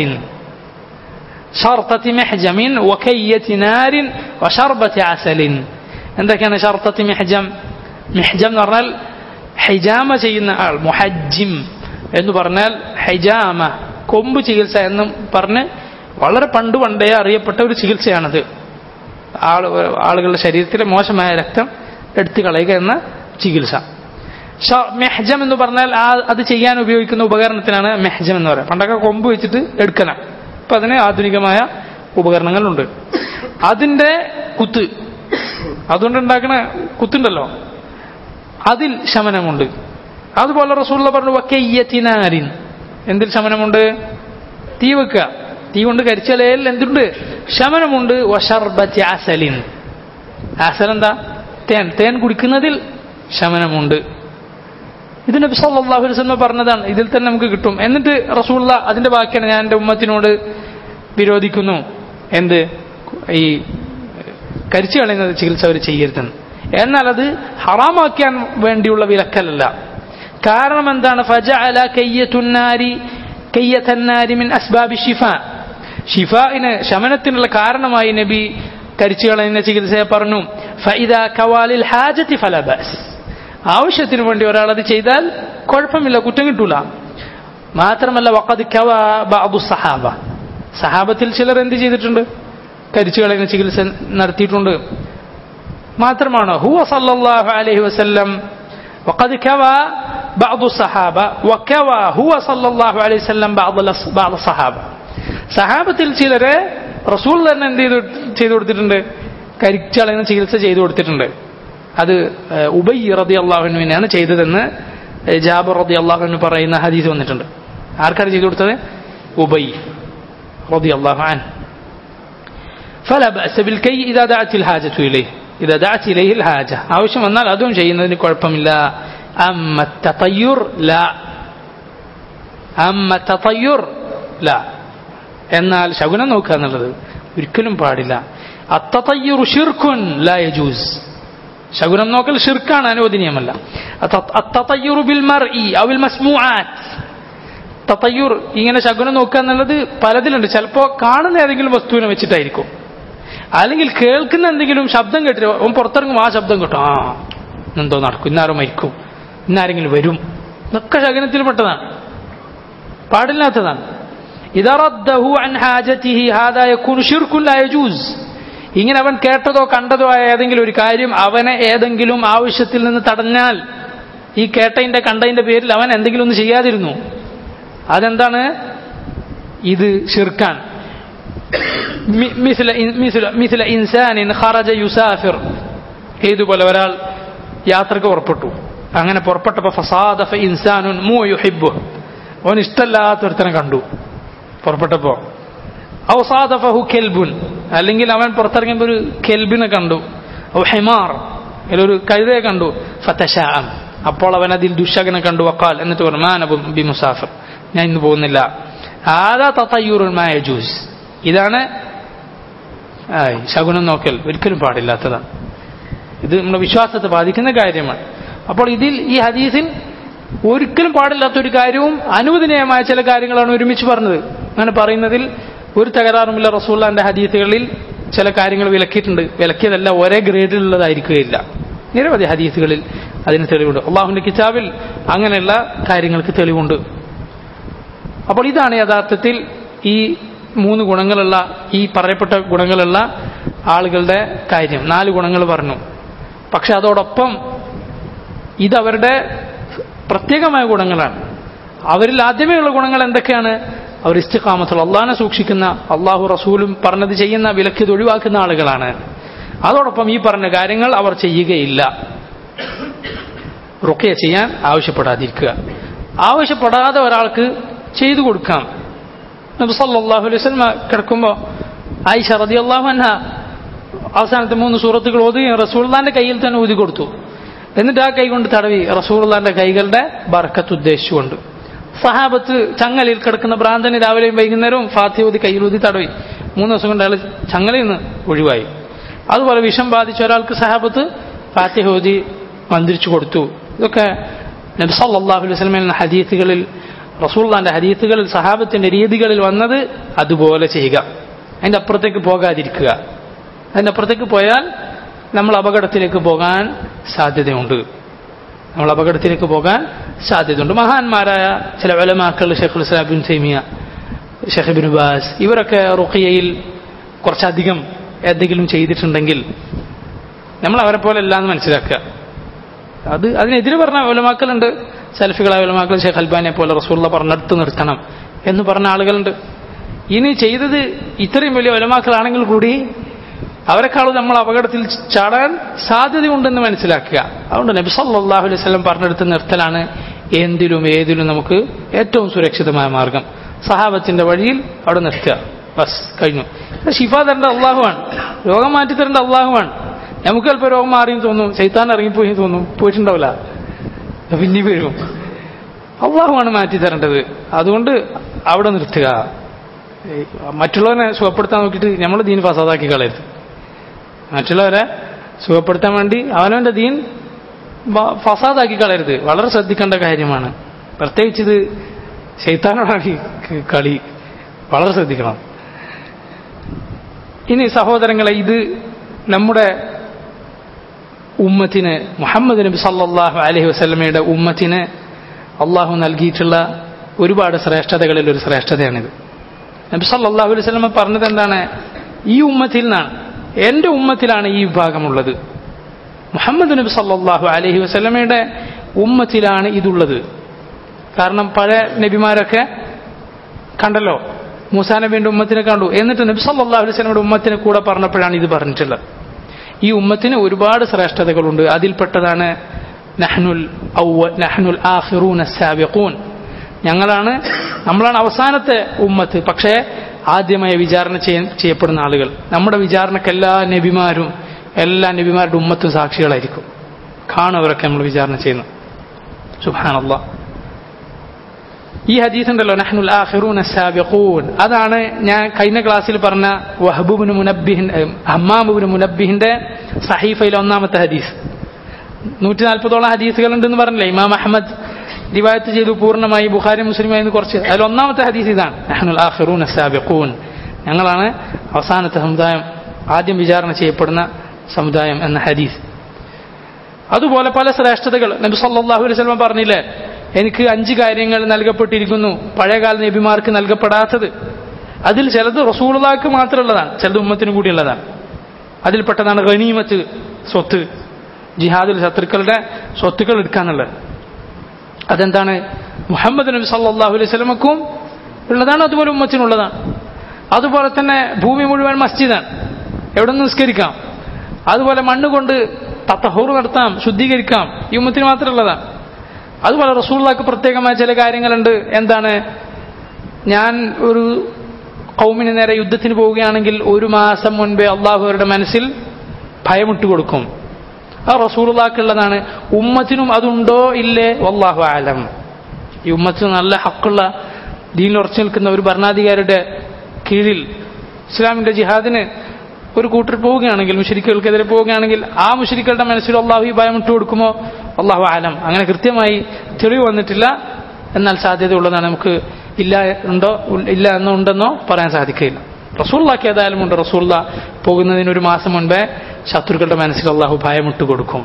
ഷർത്തത്തി മെഹ്ജമിൻ വക്കയ്യത്തി നാരിൻ വഷർബത്തി അസലിൻ എന്തൊക്കെയാണ് ഷർത്തത്തി മെഹ്ജം മെഹ്ജം എന്ന് പറഞ്ഞാൽ ഹൈജാമ ചെയ്യുന്ന ആൾ മുഹജ്ജിം എന്ന് പറഞ്ഞാൽ ഹൈജാമ കൊമ്പ് ചികിത്സ എന്നും പറഞ്ഞ് വളരെ പണ്ട് പണ്ടേ അറിയപ്പെട്ട ഒരു ചികിത്സയാണത് ആൾ ആളുകളുടെ ശരീരത്തിലെ മോശമായ രക്തം എടുത്തു കളയുക എന്ന ചികിത്സ ഷ- മെഹ്ജം എന്ന് പറഞ്ഞാൽ ആ അത് ചെയ്യാൻ ഉപയോഗിക്കുന്ന ഉപകരണത്തിനാണ് മെഹ്ജം എന്ന് പറയുന്നത് പണ്ടൊക്കെ കൊമ്പ് വെച്ചിട്ട് എടുക്കണം ഇപ്പൊ അതിന് ആധുനികമായ ഉപകരണങ്ങളുണ്ട് അതിന്റെ കുത്ത് അതുകൊണ്ട് ഉണ്ടാക്കുന്ന കുത്തുണ്ടല്ലോ അതിൽ ശമനമുണ്ട് അതുപോലെ റസൂള്ള പറഞ്ഞു വക്കയ്യത്തിനാരിൻ എന്തിൽ ശമനമുണ്ട് തീ വെക്കുക തീ കൊണ്ട് കരിച്ചലയിൽ എന്തുണ്ട് ശമനമുണ്ട് വഷർബത്തി അസലിൻ അസൽ എന്താ തേൻ തേൻ കുടിക്കുന്നതിൽ ശമനമുണ്ട് ഇത് നബി സല്ലല്ലാഹു അലൈഹി വസല്ലം പറഞ്ഞതാണ് ഇതിൽ തന്നെ നമുക്ക് കിട്ടും എന്നിട്ട് റസൂള്ള അതിന്റെ ബാക്കിയാണ് ഞാൻ എൻ്റെ ഉമ്മത്തിനോട് വിരോധിക്കുന്നു എന്ത് ഈ കരിച്ചു കളയുന്നത് ചികിത്സ അവർ ചെയ്യരുതെന്ന് എന്നാൽ അത് ഹറാമാക്കാൻ വേണ്ടിയുള്ള വിലക്കലല്ല കാരണം എന്താണ് ഫജഅല കയ്യത്തുന്നാരി കയ്യത്തന്നാരി മിൻ അസ്ബാബി ഷിഫ ഷിഫായിന് ശമനത്തിനുള്ള കാരണമായി നബി കരിച്ചു കളയുന്ന ചികിത്സയെ പറഞ്ഞു ഫൈദ കവാലിൽ ഹാജത്തി ഫലബസ് ആവശ്യത്തിന് വേണ്ടി ഒരാൾ അത് ചെയ്താൽ കുഴപ്പമില്ല കുറ്റം കിട്ടൂല മാത്രമല്ല വഖദ് കവ ബഅദു സഹാബ സഹാബത്തിൽ ചിലർ എന്ത് ചെയ്തിട്ടുണ്ട് കരിച്ചു കളയുന്ന ചികിത്സ നടത്തിയിട്ടുണ്ട് മാത്രമാണോ ഹുവ സല്ലല്ലാഹു അലൈഹി വസല്ലം وقد كوى بعض الصحابة وكوى هو صلى الله عليه وسلم بعض بعض الصحابة സഹാബത്തിൽ ചിലരെ റസൂൽ തന്നെ എന്ത് ചെയ്ത് ചെയ്തു കൊടുത്തിട്ടുണ്ട് കരിച്ചളയുന്ന ചികിത്സ ചെയ്തു കൊടുത്തിട്ടുണ്ട് അത് ഉബൈ റതി അള്ളാഹുവിനാണ് ചെയ്തതെന്ന് ജാബർ റതി അള്ളാഹുവിന് പറയുന്ന ഹദീസ് വന്നിട്ടുണ്ട് ആർക്കാണ് ചെയ്തു കൊടുത്തത് ഉബൈ റതി അള്ളാഹു ആൻ فلا بأس بالكي إذا دعت الحاجة إليه إذا دعت إليه الحاجة ആവശ്യം വന്നാൽ അതും ചെയ്യുന്നതിന് കുഴപ്പമില്ല أما التطير لا أما التطير لا എന്നാൽ ശകുനം നോക്കുക എന്നുള്ളത് ഒരിക്കലും പാടില്ല അത്തയ്യുറു ഷിർഖുൻ ലാ യജൂസ് ശകുനം നോക്കൽ ഷിർക്കാണ് അനുവദനീയമല്ല അത്തയ്യുറു ബിൽ മർഇ അവിൽ മസ്മൂആത്ത് തത്തയ്യൂർ ഇങ്ങനെ ശകുനം നോക്കുക എന്നുള്ളത് പലതിലുണ്ട് ചിലപ്പോൾ കാണുന്ന ഏതെങ്കിലും വസ്തുവിനെ വെച്ചിട്ടായിരിക്കും അല്ലെങ്കിൽ കേൾക്കുന്ന എന്തെങ്കിലും ശബ്ദം കേട്ടിട്ട് അവൻ പുറത്തിറങ്ങും ആ ശബ്ദം കിട്ടും ആ എന്തോ നടക്കും ഇന്നാരും മരിക്കും ഇന്നാരെങ്കിലും വരും ഇതൊക്കെ ശകനത്തിൽ പെട്ടതാണ് പാടില്ലാത്തതാണ് ഇങ്ങനെ അവൻ കേട്ടതോ കണ്ടതോ ആയ ഏതെങ്കിലും ഒരു കാര്യം അവനെ ഏതെങ്കിലും ആവശ്യത്തിൽ നിന്ന് തടഞ്ഞാൽ ഈ കേട്ടതിന്റെ കണ്ടതിന്റെ പേരിൽ അവൻ എന്തെങ്കിലും ഒന്ന് ചെയ്യാതിരുന്നു അതെന്താണ് ഇത് ഷിർക്കാൻ മിഥില ഇൻസാനിൻ ഖറജ യുസാഫിർ ഏതുപോലെ ഒരാൾ യാത്രക്ക് പുറപ്പെട്ടു അങ്ങനെ പുറപ്പെട്ടപ്പോ ഫസാദഫ ഇൻസാനുൻ മൂ യുഹിബു അവൻ ഇഷ്ടമല്ലാത്തൊരുത്തനെ കണ്ടു പുറപ്പെട്ടപ്പോ ഔസാദഫഹു കെൽബുൻ അല്ലെങ്കിൽ അവൻ പുറത്തിറങ്ങിയപ്പോൾ ഒരു കെൽബിനെ കണ്ടു ഔ ഹിമാർ ഒരു കഴുതയെ കണ്ടു ഫതശാം അപ്പോൾ അവൻ അതിൽ ദുഷകനെ കണ്ടു വക്കാൽ എന്നിട്ട് പറഞ്ഞു മാനബു ബി മുസാഫിർ ഞാൻ ഇന്ന് പോകുന്നില്ല ആദാ തത്തയ്യൂറുൽ മായജൂസ് ഇതാണ് ശകുനം നോക്കൽ ഒരിക്കലും പാടില്ലാത്തതാണ് ഇത് നമ്മുടെ വിശ്വാസത്തെ ബാധിക്കുന്ന കാര്യമാണ് അപ്പോൾ ഇതിൽ ഈ ഹദീസിൽ ഒരിക്കലും പാടില്ലാത്ത ഒരു കാര്യവും അനുവദനീയമായ ചില കാര്യങ്ങളാണ് ഒരുമിച്ച് പറഞ്ഞത് അങ്ങനെ പറയുന്നതിൽ ഒരു തകരാറുമില്ല റസൂള്ളാന്റെ ഹദീസുകളിൽ ചില കാര്യങ്ങൾ വിലക്കിയിട്ടുണ്ട് വിലക്കിയതല്ല ഒരേ ഗ്രേഡിലുള്ളതായിരിക്കുകയില്ല നിരവധി ഹദീസുകളിൽ അതിന് തെളിവുണ്ട് അള്ളാഹുവിന്റെ കിതാബിൽ അങ്ങനെയുള്ള കാര്യങ്ങൾക്ക് തെളിവുണ്ട് അപ്പോൾ ഇതാണ് യഥാർത്ഥത്തിൽ ഈ മൂന്ന് ഗുണങ്ങളുള്ള ഈ പറയപ്പെട്ട ഗുണങ്ങളുള്ള ആളുകളുടെ കാര്യം നാല് ഗുണങ്ങൾ പറഞ്ഞു പക്ഷെ അതോടൊപ്പം ഇതവരുടെ പ്രത്യേകമായ ഗുണങ്ങളാണ് അവരിൽ ആദ്യമേയുള്ള ഗുണങ്ങൾ എന്തൊക്കെയാണ് അവർ ഇസ്തിഖാമത്തുള്ള അള്ളാഹിനെ സൂക്ഷിക്കുന്ന അള്ളാഹു റസൂലും പറഞ്ഞത് ചെയ്യുന്ന വിലക്കിത് ഒഴിവാക്കുന്ന ആളുകളാണ് അതോടൊപ്പം ഈ പറഞ്ഞ കാര്യങ്ങൾ അവർ ചെയ്യുകയില്ല റുക്കയ ചെയ്യാൻ ആവശ്യപ്പെടാതിരിക്കുക ആവശ്യപ്പെടാതെ ഒരാൾക്ക് ചെയ്തു കൊടുക്കാം നബി സല്ലല്ലാഹു അലൈഹി വസല്ലം കിടക്കുമ്പോൾ ആയിഷ റളിയല്ലാഹു അൻഹ അവസാനത്തെ മൂന്ന് സൂറത്തുകൾ ഓതുകയും റസൂൽദാന്റെ കയ്യിൽ തന്നെ ഊതി കൊടുത്തു എന്നിട്ട് ആ കൈ കൊണ്ട് തടവി റസൂൽദാന്റെ കൈകളുടെ ബർക്കത്ത് ഉദ്ദേശിച്ചുകൊണ്ട് സഹാബത്ത് ചങ്ങലയിൽ കിടക്കുന്ന ഭ്രാന്തന് രാവിലെയും വൈകുന്നേരവും ഫാത്തി ഊതി കയ്യിൽ ഊതി തടവി മൂന്ന് ദിവസം കൊണ്ട് അയാൾ ചങ്ങലയിൽ നിന്ന് ഒഴിവായി അതുപോലെ വിഷം ബാധിച്ച ഒരാൾക്ക് സഹാബത്ത് ഫാത്തിഹ ഊതി മന്ത്രിച്ചു കൊടുത്തു ഇതൊക്കെ നബി സല്ലല്ലാഹു അലൈഹി വസല്ലം എന്ന ഹദീസുകളിൽ റസൂള്ളാന്റെ ഹദീസുകളിൽ സഹാബത്തിന്റെ രീതികളിൽ വന്നത് അതുപോലെ ചെയ്യുക അതിന്റെ അപ്പുറത്തേക്ക് പോകാതിരിക്കുക അതിന്റെ അപ്പുറത്തേക്ക് പോയാൽ നമ്മൾ അപകടത്തിലേക്ക് പോകാൻ സാധ്യതയുണ്ട് നമ്മൾ അപകടത്തിലേക്ക് പോകാൻ സാധ്യതയുണ്ട് മഹാന്മാരായ ചില വലമാക്കൾ ഷെഖുൽ ഇസ്ലാം ബിൻ തൈമിയ ഷെഖ് ബിൻ ബാസ് ഇവരൊക്കെ റുഖിയയിൽ കുറച്ചധികം എന്തെങ്കിലും ചെയ്തിട്ടുണ്ടെങ്കിൽ നമ്മൾ അവരെ പോലെ അല്ല എന്ന് മനസ്സിലാക്കുക അത് അതിനെതിരെ പറഞ്ഞ ഒലമാക്കലുണ്ട് സെൽഫികളായ ഒലമാക്കൾ ഷെഖ് അൽബാനെ പോലെ റസൂള്ള പറഞ്ഞെടുത്ത് നിർത്തണം എന്ന് പറഞ്ഞ ആളുകളുണ്ട് ഇനി ചെയ്തത് ഇത്രയും വലിയ ഒലമാക്കളാണെങ്കിൽ കൂടി അവരെക്കാളും നമ്മൾ അപകടത്തിൽ ചാടാൻ സാധ്യതയുണ്ടെന്ന് മനസ്സിലാക്കുക അതുകൊണ്ട് നബി സല്ലല്ലാഹു അലൈഹി വസല്ലം പറഞ്ഞെടുത്ത് നിർത്തലാണ് എന്തിലും ഏതിലും നമുക്ക് ഏറ്റവും സുരക്ഷിതമായ മാർഗം സഹാബത്തിന്റെ വഴിയിൽ അവിടെ നിർത്തുക ബസ് കഴിഞ്ഞു ഷിഫ തരേണ്ട അള്ളാഹുവാണ് രോഗം മാറ്റി തരേണ്ട അള്ളാഹുവാണ് നമുക്ക് ചിലപ്പോൾ രോഗം മാറിയും തോന്നും ചൈത്താൻ ഇറങ്ങിപ്പോയി തോന്നും പോയിട്ടുണ്ടാവില്ല പിന്നെ വരും അള്ളാഹുവാണ് മാറ്റി തരേണ്ടത് അതുകൊണ്ട് അവിടെ നിർത്തുക മറ്റുള്ളവരെ സുഖപ്പെടുത്താൻ നോക്കിയിട്ട് നമ്മൾ ദീൻ ഫസാദാക്കി കളയരുത് മറ്റുള്ളവരെ സുഖപ്പെടുത്താൻ വേണ്ടി അവനവന്റെ ദീൻ ബ- ഫസാദാക്കി കളയരുത് വളരെ ശ്രദ്ധിക്കേണ്ട കാര്യമാണ് പ്രത്യേകിച്ച് ഇത് ശൈത്താനോടാണ് ഈ ക- കളി വളരെ ശ്രദ്ധിക്കണം ഇനി സഹോദരങ്ങളെ ഇത് നമ്മുടെ ഉമ്മത്തിന് മുഹമ്മദ് നബി സല്ലല്ലാഹു അലൈഹി വസല്ലമയുടെ ഉമ്മത്തിന് അള്ളാഹു നൽകിയിട്ടുള്ള ഒരുപാട് ശ്രേഷ്ഠതകളിൽ ഒരു ശ്രേഷ്ഠതയാണിത് നബി സല്ലല്ലാഹു അലൈഹി വസല്ലമ പറഞ്ഞത് എന്താണ് ഈ ഉമ്മത്തിൽ നിന്നാണ് എൻ്റെ ഉമ്മത്തിലാണ് ഈ വിഭാഗമുള്ളത് മുഹമ്മദ് നബി സല്ലല്ലാഹു അലൈഹി വസല്ലമയുടെ ഉമ്മത്തിലാണ് ഇതുള്ളത് കാരണം പഴയ നബിമാരൊക്കെ കണ്ടല്ലോ മൂസാ നബിന്റെ ഉമ്മത്തിനെ കണ്ടു എന്നിട്ട് നബി സല്ലല്ലാഹു അലൈഹി വസല്ലമയുടെ ഉമ്മത്തിനെ കൂടെ പറഞ്ഞപ്പോഴാണ് ഇത് പറഞ്ഞിട്ടുള്ളത് ഈ ഉമ്മത്തിന് ഒരുപാട് ശ്രേഷ്ഠതകളുണ്ട് അതിൽപ്പെട്ടതാണ് നഹ്നുൽ ഔവ നഹ്നുൽ ആഖിറൂന സാബിഖൂൻ ഞങ്ങളാണ് നമ്മളാണ് അവസാനത്തെ ഉമ്മത്ത് പക്ഷേ ആദ്യമായി വിചാരണ ചെയ്യ- ചെയ്യപ്പെടുന്ന ആളുകൾ നമ്മുടെ വിചാരണക്ക് എല്ലാ നബിമാരും എല്ലാ നബിമാരുടെ ഉമ്മത്തും സാക്ഷികളായിരിക്കും കാണുവരൊക്കെ നമ്മൾ വിചാരണ ചെയ്യുന്നു സുബ്ഹാനല്ലാ ഈ ഹദീസ് ഉണ്ടല്ലോ നഹ്നുൽ ആഖിറൂന സാബിഖൂൻ അതാണ് ഞാൻ കഴിഞ്ഞ ക്ലാസ്സിൽ പറഞ്ഞ വഹബുബിന് മുനബ്ബിഹിൻ ഹമ്മാമുബിന് മുനബ്ബിഹിന്റെ സഹീഫയിലെ ഒന്നാമത്തെ ഹദീസ് നൂറ്റി നാൽപ്പതോളം ഹദീസുകൾ ഉണ്ടെന്ന് പറഞ്ഞില്ലേ ഇമാം അഹമ്മദ് റിവായത്ത് ചെയ്തു പൂർണ്ണമായി ബുഖാരി മുസ്ലിമായി എന്ന് കുറച്ച് അതിൽ ഒന്നാമത്തെ ഹദീസ് ഇതാണ് നഹ്നുൽ ആഖിറൂന സാബിഖൂൻ ഞങ്ങളാണ് അവസാനത്തെ സമുദായം ആദ്യം വിചാരണ ചെയ്യപ്പെടുന്ന സമുദായം എന്ന ഹദീസ് അതുപോലെ പല ശ്രേഷ്ഠതകൾ നബി സല്ലല്ലാഹു അലൈഹി വസല്ലം പറഞ്ഞില്ലേ എനിക്ക് അഞ്ച് കാര്യങ്ങൾ നൽകപ്പെട്ടിരിക്കുന്നു പഴയകാല നബിമാർക്ക് നൽകപ്പെടാത്തത് അതിൽ ചിലത് റസൂലുള്ളാഹിക്ക് മാത്രമുള്ളതാണ് ചിലത് ഉമ്മത്തിനും കൂടിയുള്ളതാണ് അതിൽപ്പെട്ടതാണ് ഗനീമത്ത് സ്വത്ത് ജിഹാദിൽ ശത്രുക്കളുടെ സ്വത്തുക്കൾ എടുക്കാന്നുള്ളത് അതെന്താണ് മുഹമ്മദ് നബി സല്ലല്ലാഹു അലൈഹി വസല്ലമക്കും ഉള്ളതാണ് അതുപോലെ ഉമ്മത്തിനുള്ളതാണ് അതുപോലെ തന്നെ ഭൂമി മുഴുവൻ മസ്ജിദാണ് എവിടെ നിന്ന് നിസ്കരിക്കാം അതുപോലെ മണ്ണ് കൊണ്ട് തത്തഹൂർ നടത്താം ശുദ്ധീകരിക്കാം ഈ ഉമ്മത്തിന് മാത്രമുള്ളതാണ് അതുപോലെ റസൂള്ളാക്ക് പ്രത്യേകമായ ചില കാര്യങ്ങളുണ്ട് എന്താണ് ഞാൻ ഒരു കൗമിന് നേരെ യുദ്ധത്തിന് പോവുകയാണെങ്കിൽ ഒരു മാസം മുൻപേ അള്ളാഹു അവരുടെ മനസ്സിൽ ഭയമിട്ട് കൊടുക്കും ആ റസൂലുള്ളാക്കുള്ളതാണ് ഉമ്മത്തിനും അതുണ്ടോ ഇല്ലേ വല്ലാഹു ആലം ഈ ഉമ്മത്തിന് നല്ല ഹക്കുള്ള ദീനിൽ ഉറച്ചു നിൽക്കുന്ന ഒരു ഭരണാധികാരിയുടെ കീഴിൽ ഇസ്ലാമിന്റെ ജിഹാദിന് ഒരു കൂട്ടർ പോവുകയാണെങ്കിൽ മുഷരിക്കുകൾക്കെതിരെ പോവുകയാണെങ്കിൽ ആ മുഷരിക്കളുടെ മനസ്സിൽ അള്ളാഹു ഈ ഭയം ഇട്ട് കൊടുക്കുമോ അള്ളാഹു ആലം അങ്ങനെ കൃത്യമായി തെളിവ് വന്നിട്ടില്ല എന്നാൽ സാധ്യതയുള്ളതാണ് നമുക്ക് ഇല്ല ഉണ്ടോ ഇല്ല എന്നോ ഉണ്ടെന്നോ പറയാൻ സാധിക്കില്ല റസൂള്ളാക്ക് ഏതായാലും ഉണ്ട് റസൂള്ള പോകുന്നതിന് ഒരു മാസം മുൻപേ ശത്രുക്കളുടെ മനസ്സിൽ അള്ളാഹു ഭയമിട്ട് കൊടുക്കും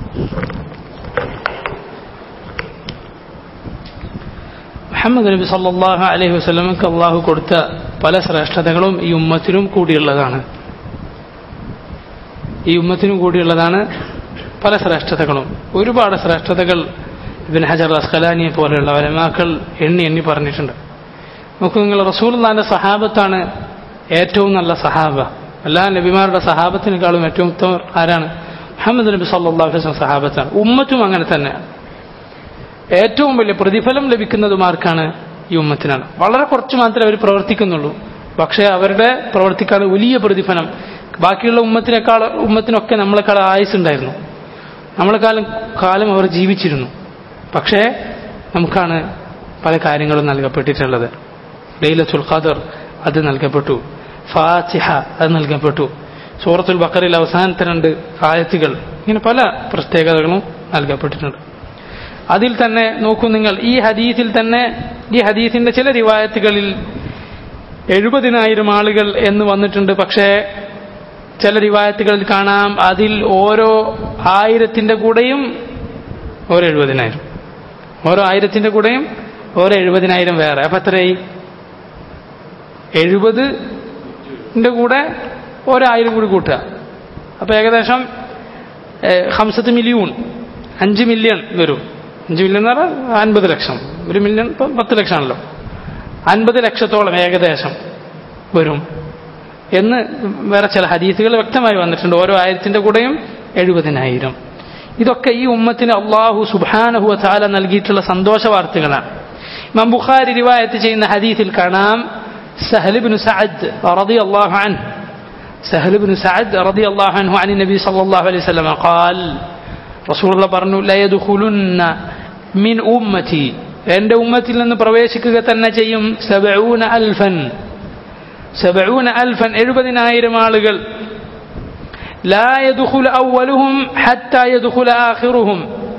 മുഹമ്മദ് നബി സല്ലല്ലാഹു അലൈഹി വസല്ലമക്ക് അള്ളാഹു കൊടുത്ത പല ശ്രേഷ്ഠതകളും ഈ ഉമ്മത്തിനും കൂടിയുള്ളതാണ് ഈ ഉമ്മത്തിനും കൂടിയുള്ളതാണ് പല ശ്രേഷ്ഠതകളും ഒരുപാട് ശ്രേഷ്ഠതകൾ ഇബിൻ ഹജർ അസ്ഖലാനിയെ പോലെയുള്ള വലമാക്കൾ എണ്ണി എണ്ണി പറഞ്ഞിട്ടുണ്ട് നോക്കൂ നിങ്ങൾ റസൂൽദാന്റെ സഹാബത്താണ് ഏറ്റവും നല്ല സഹാബ എല്ലാ നബിമാരുടെ സഹാബത്തിനേക്കാളും ഏറ്റവും ഉത്തമർ ആരാണ് മുഹമ്മദ് നബി സല്ലല്ലാഹു അലൈഹി വസല്ലം സഹാബത്താണ് ഉമ്മത്തും അങ്ങനെ തന്നെയാണ് ഏറ്റവും വലിയ പ്രതിഫലം ലഭിക്കുന്നതുമാർക്കാണ് ഈ ഉമ്മത്തിനാണ് വളരെ കുറച്ച് മാത്രമേ അവർ പ്രവർത്തിക്കുന്നുള്ളൂ പക്ഷേ അവരുടെ പ്രവർത്തിക്കാൾ വലിയ പ്രതിഫലം ബാക്കിയുള്ള ഉമ്മത്തിനേക്കാൾ ഉമ്മത്തിനൊക്കെ നമ്മളെക്കാൾ ആയുസ്സുണ്ടായിരുന്നു നമ്മളെക്കാളും കാലം അവർ ജീവിച്ചിരുന്നു പക്ഷേ നമുക്കാണ് പല കാര്യങ്ങളും നൽകപ്പെട്ടിട്ടുള്ളത് ലൈലത്തുൽ ഖദർ അത് നൽകപ്പെട്ടു ഫാത്തിഹ അത് നൽകപ്പെട്ടു സൂറത്തുൽ ബക്കറിൽ അവസാനത്തെ രണ്ട് ആയത്തുകൾ ഇങ്ങനെ പല പ്രത്യേകതകളും നൽകപ്പെട്ടിട്ടുണ്ട് അതിൽ തന്നെ നോക്കൂ നിങ്ങൾ ഈ ഹദീസിൽ തന്നെ ഈ ഹദീസിന്റെ ചില റിവായത്തുകളിൽ എഴുപതിനായിരം ആളുകൾ എന്ന് വന്നിട്ടുണ്ട് പക്ഷേ ചില റിവായത്തുകളിൽ കാണാം അതിൽ ഓരോ ആയിരത്തിന്റെ കൂടെയും ഓരോ എഴുപതിനായിരം ഓരോ ആയിരത്തിന്റെ കൂടെയും ഓരോ എഴുപതിനായിരം വേറെ അപ്പൊ എത്രയായി എഴുപതിന്റെ കൂടെ ഒരായിരം കൂടി കൂട്ടുക അപ്പൊ ഏകദേശം ഹംസത്ത് മില്യൂൺ അഞ്ച് മില്യൺ വരും അഞ്ച് മില്യൺ എന്ന് പറഞ്ഞാൽ അൻപത് ലക്ഷം ഒരു മില്യൺ ഇപ്പം പത്ത് ലക്ഷമാണല്ലോ അൻപത് ലക്ഷത്തോളം ഏകദേശം വരും എന്ന് വേറെ ചില ഹദീസുകൾ വ്യക്തമായി വന്നിട്ടുണ്ട് ഓരോ ആയിരത്തിന്റെ കൂടെയും എഴുപതിനായിരം ഇതൊക്കെ ഈ ഉമ്മത്തിന് അള്ളാഹു സുബാനഹു താല നൽകിയിട്ടുള്ള സന്തോഷ വാർത്തകളാണ് ഇമാം ബുഖാരി റിവായത്ത് ചെയ്യുന്ന ഹദീസിൽ കാണാം സഹലിബിന് സഅദ് റضي الله عنه سهل بن سعد رضي الله عنه عن النبي صلى الله عليه وسلم قال رسول الله പറഞ്ഞു لا يدخلن من أمتي എൻ്റെ ഉമ്മത്തിൽ നിന്ന് പ്രവേശിക്കുക തന്നെ ചെയ്യും സബഊന അൽഫൻ സബഊന അൽഫൻ എഴുപതിനായിരം ആളുകൾ لا يدخل أولهم حتى يدخل آخرهم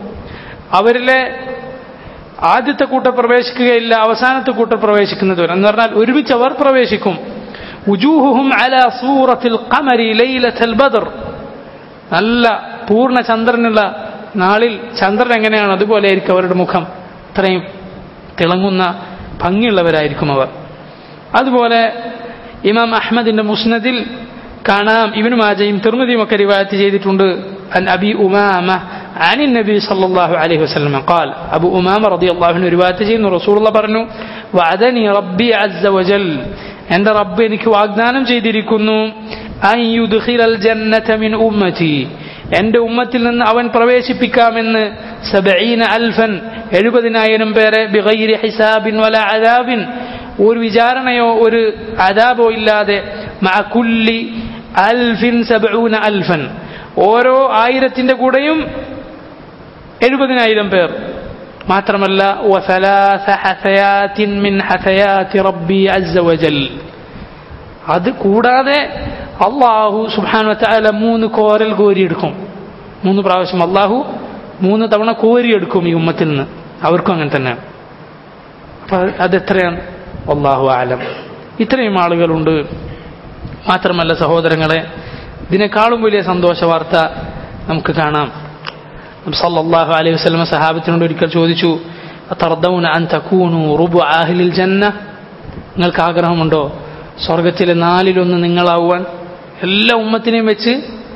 അവരിലെ ആദ്യത്തെ കൂട്ടർ പ്രവേശിക്കുകയില്ല അവസാനത്തെ കൂട്ടർ പ്രവേശിക്കുന്നത് വരെ എന്ന് പറഞ്ഞാൽ ഒരുമിച്ച് അവർ പ്രവേശിക്കും ഉജൂഹുഹും അല സൂറത്തിൽ ഖമരി ലൈലത്തൽ ബദർ നല്ല പൂർണ്ണ ചന്ദ്രനുള്ള നാളിൽ ചന്ദ്രൻ എങ്ങനെയാണ് അതുപോലെ ആയിരിക്കും അവരുടെ മുഖം ഇത്രയും തിളങ്ങുന്ന ഭംഗിയുള്ളവരായിരിക്കും അവർ അതുപോലെ ഇമാം അഹമ്മദിന്റെ മുസ്നദിൽ കാണാം ഇവനു മാജയും തിർമതിയും ഒക്കെ റിവായത്ത് ചെയ്തിട്ടുണ്ട് അൻ അബി ഉമാമ عن النبي صلى الله عليه وسلم قال أبو أمامة رضي الله عنه رواية ചെയ്യുന്നു رسول الله പറഞ്ഞു وعدني ربي عز وجل എൻ്റെ റബ്ബ് എനിക്ക് വാഗ്ദാനം ചെയ്തിരിക്കുന്നു അൻ യുദ്ഖിലൽ ജന്നത മിൻ ഉമ്മതി എൻ്റെ ഉമ്മത്തിൽ നിന്ന് അവൻ പ്രവേശിപ്പിക്കാമെന്ന് സബഈന അൽഫൻ എഴുപതിനായിരം പേരെ ബിഗൈരി ഹിസാബിൻ വല അദാബിൻ ഒരു വിചാരണയോ ഒരു അദാബോ ഇല്ലാതെ മഅ കുല്ലി അൽഫിൻ സബഊന അൽഫൻ ഓരോ ആയിരത്തിന്റെ കൂടെയും എഴുപതിനായിരം പേർ മാത്രമല്ല وثلاث حثيات من حثيات ربي عز وجل അത് കൂടാതെ അള്ളാഹു സുബാനു വത്താല മൂന്ന് കോരൽ കോരിയെടുക്കും മൂന്ന് പ്രാവശ്യം അള്ളാഹു മൂന്ന് തവണ കോരിയെടുക്കും ഈ ഉമ്മത്തിൽ നിന്ന് അവർക്കും അങ്ങനെ തന്നെയാണ് അപ്പൊ അതെത്രയാണ് അള്ളാഹു ആലം ഇത്രയും ആളുകളുണ്ട് മാത്രമല്ല സഹോദരങ്ങളെ ഇതിനേക്കാളും വലിയ സന്തോഷ വാർത്ത നമുക്ക് കാണാം സല്ലല്ലാഹു അലൈഹി വസല്ലമ സഹാബത്തിനോട് ഒരിക്കൽ ചോദിച്ചു തർദൗന അൻ തകൂനു റുബു ആഹ്ലിൽ ജന്ന നിങ്ങൾക്ക് ആഗ്രഹമുണ്ടോ സ്വർഗത്തിലെ നാലിലൊന്ന് നിങ്ങളാവുവാൻ എല്ലാ ഉമ്മത്തിനെയും വെച്ച്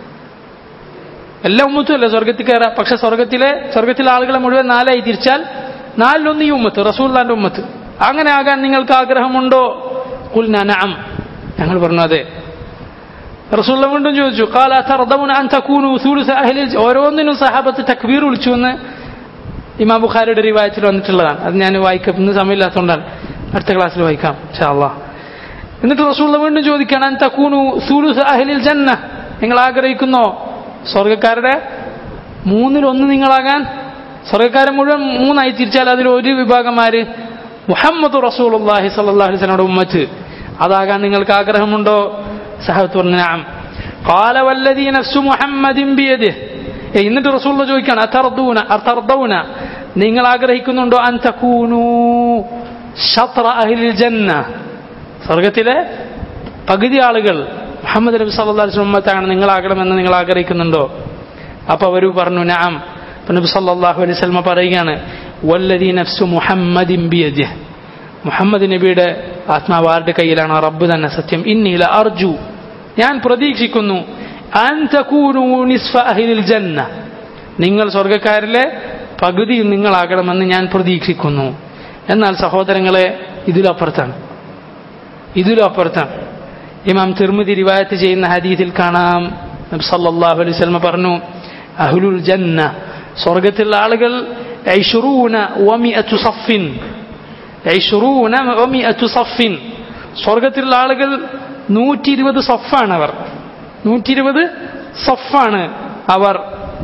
എല്ലാ ഉമ്മത്തും അല്ല സ്വർഗത്തിൽ കയറാം പക്ഷെ സ്വർഗത്തിലെ സ്വർഗത്തിലെ ആളുകളെ മുഴുവൻ നാലായി തിരിച്ചാൽ നാലിലൊന്ന് ഈ ഉമ്മത്ത് റസൂല്ലാന്റെ ഉമ്മത്ത് അങ്ങനെ ആകാൻ നിങ്ങൾക്ക് ആഗ്രഹമുണ്ടോ കുൽ നഅം ഞങ്ങൾ പറഞ്ഞു അതെ റസൂള്ള വീണ്ടും ചോദിച്ചു കാല തർദൗന അൻ തകൂനു സൂലുസ അഹ്ലിൽ ഓരോന്നിനും സഹാബത്ത് തക്ബീർ വിളിച്ചു എന്ന് ഇമാം ബുഖാരിയുടെ റിവായത്തിൽ വന്നിട്ടുള്ളതാണ് അത് ഞാൻ വായിക്കാം ഇന്ന് സമയമില്ലാത്തതുകൊണ്ടാണ് അടുത്ത ക്ലാസ്സിൽ വായിക്കാം ഇൻഷാ അല്ലാഹ് എന്നിട്ട് റസൂള്ള വീണ്ടും ചോദിക്കുകയാണ് അൻ തകൂനു സൂലുസ അഹ്ലിൽ ജന്ന നിങ്ങൾ ആഗ്രഹിക്കുന്നോ സ്വർഗക്കാരുടെ മൂന്നിലൊന്ന് നിങ്ങളാകാൻ സ്വർഗക്കാരൻ മുഴുവൻ മൂന്നായി തിരിച്ചാൽ അതിൽ ഒരു വിഭാഗമാര് മുഹമ്മദ് റസൂലുള്ളാഹി സ്വല്ലല്ലാഹു അലൈഹി വസല്ലമയുടെ ഉമ്മത്ത് അതാകാൻ നിങ്ങൾക്ക് ആഗ്രഹമുണ്ടോ സഹബത്ത് പറഞ്ഞു നഅം قال والذي نفس محمد بيده എന്നിട്ട് റസൂൽ ചോദിക്കാണ് അതർദൂന അതർദൗന നിങ്ങൾ ആഗ്രഹിക്കുന്നുണ്ടോ അൻ തകൂനു ഷത്ര അഹ്ലിൽ ജന്ന സ്വർഗത്തിലെ പകുതി ആളുകൾ മുഹമ്മദ് നബി സല്ലല്ലാഹു അലൈഹി വസല്ലം നിങ്ങൾ ആകണമെന്ന് നിങ്ങൾ ആഗ്രഹിക്കുന്നുണ്ടോ അപ്പൊ അവർ പറഞ്ഞു നഅം അപ്പൊ നബി സല്ലല്ലാഹു അലൈഹി വസല്ലം പറയുകയാണ് വല്ലദി നഫ്സു മുഹമ്മദിൻ ബിയദിഹ് മുഹമ്മദ് നബിയുടെ ആത്മാവ് ആരുടെ കയ്യിലാണ് റബ്ബ് തന്നെ സത്യം ഇന്നീല അർജു ഞാൻ പ്രതീക്ഷിക്കുന്നു അൻ തകൂനു നിസ്ഫ അഹ്ലിൽ ജന്ന നിങ്ങൾ സ്വർഗക്കാരിലെ പകുതി നിങ്ങളാകണമെന്ന് ഞാൻ പ്രതീക്ഷിക്കുന്നു എന്നാൽ സഹോദരങ്ങളെ ഇതിലപ്പുറത്താണ് ഇതിലപ്പുറത്താണ് ഇമാം തിർമിതി റിവായത്ത് ചെയ്യുന്ന ഹദീസിൽ കാണാം നബി സല്ലല്ലാഹു അലൈഹി വസല്ലം പറഞ്ഞു അഹ്ലുൽ ജന്ന സ്വർഗത്തിലുള്ള ആളുകൾ ഐശുറൂന വമിഅതു സഫിൻ ഐശുറൂന വമിഅതു സഫിൻ സ്വർഗത്തിലുള്ള ആളുകൾ നൂറ്റി ഇരുപത് സഫാണ് അവർ നൂറ്റി ഇരുപത് സഫാണ് അവർ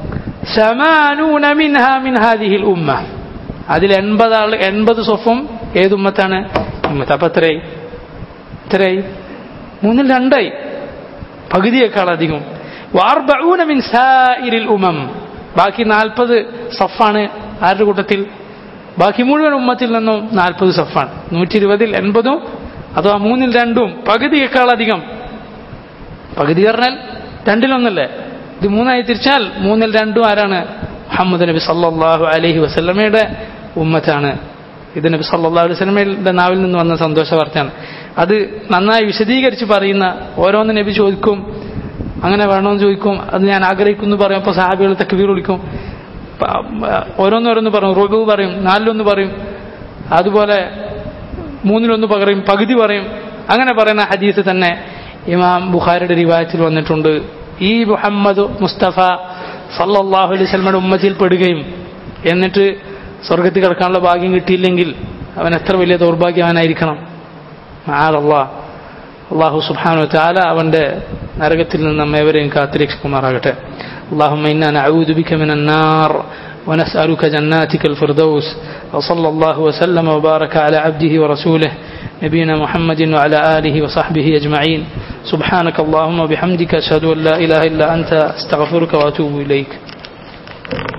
സമാനൂന മിൻഹ മിൻ ഹാദിഹിൽ ഉമ്മ അതിൽ എൺപത് ആൾ എൺപത് സൊഫും ഏത് ഉമ്മത്താണ് ഉമ്മത്ത് അപ്പൊ എത്രയായി എത്രയായി മൂന്നിൽ രണ്ടായി പകുതിയേക്കാൾ അധികം വാർബഊന മിൻ സായിരിൽ ഉമം ബാക്കി നാൽപ്പത് സഫാണ് ആരുടെ കൂട്ടത്തിൽ ബാക്കി മുഴുവൻ ഉമ്മത്തിൽ നിന്നും നാൽപ്പത് സഫാണ് നൂറ്റി ഇരുപതിൽ എൺപതും അഥവാ മൂന്നിൽ രണ്ടും പകുതിയേക്കാൾ അധികം പകുതി പറഞ്ഞാൽ രണ്ടിലൊന്നല്ലേ ഇത് മൂന്നായി തിരിച്ചാൽ മൂന്നിൽ രണ്ടും ആരാണ് മുഹമ്മദ് നബി സല്ലല്ലാഹു അലൈഹി വസല്ലമയുടെ ഉമ്മത്താണ് ഇത് നബി സല്ലല്ലാഹു അലൈഹി വസല്ലമയുടെ നാവിൽ നിന്ന് വന്ന സന്തോഷ വാർത്തയാണ് അത് നന്നായി വിശദീകരിച്ച് പറയുന്ന ഓരോന്ന് നബി ചോദിക്കും അങ്ങനെ വേണമെന്ന് ചോദിക്കും അത് ഞാൻ ആഗ്രഹിക്കുന്നു പറയും അപ്പോൾ സഹാബികൾ തക്ബീർ വിളിക്കും ഓരോന്നോരോന്ന് പറയും റുബു പറയും നാലിലൊന്ന് പറയും അതുപോലെ മൂന്നിലൊന്ന് പറയും പകുതി പറയും അങ്ങനെ പറയുന്ന ഹദീസ് തന്നെ ഇമാം ബുഖാരിയുടെ റിവായത്തിൽ വന്നിട്ടുണ്ട് ഈ മുഹമ്മദ് മുസ്തഫ സല്ലല്ലാഹു അലൈഹി സ്വലമയുടെ ഉമ്മത്തിൽ പെടുകയും എന്നിട്ട് സ്വർഗത്തിൽ കിടക്കാനുള്ള ഭാഗ്യം കിട്ടിയില്ലെങ്കിൽ അവൻ എത്ര വലിയ ദൗർഭാഗ്യവാനായിരിക്കണം ആറല്ലാ അള്ളാഹു സുബ്ഹാനു താല അവന്റെ നരകത്തിൽ നിന്ന് നമ്മേവരെയും കാത്തിരക്ഷിക്കുമാറാകട്ടെ اللهم إنا نعوذ بك من النار ونسألك جناتك الفردوس وصلى الله وسلم وبارك على عبده ورسوله نبينا محمد وعلى آله وصحبه أجمعين سبحانك اللهم وبحمدك أشهد أن لا إله إلا أنت أستغفرك وأتوب إليك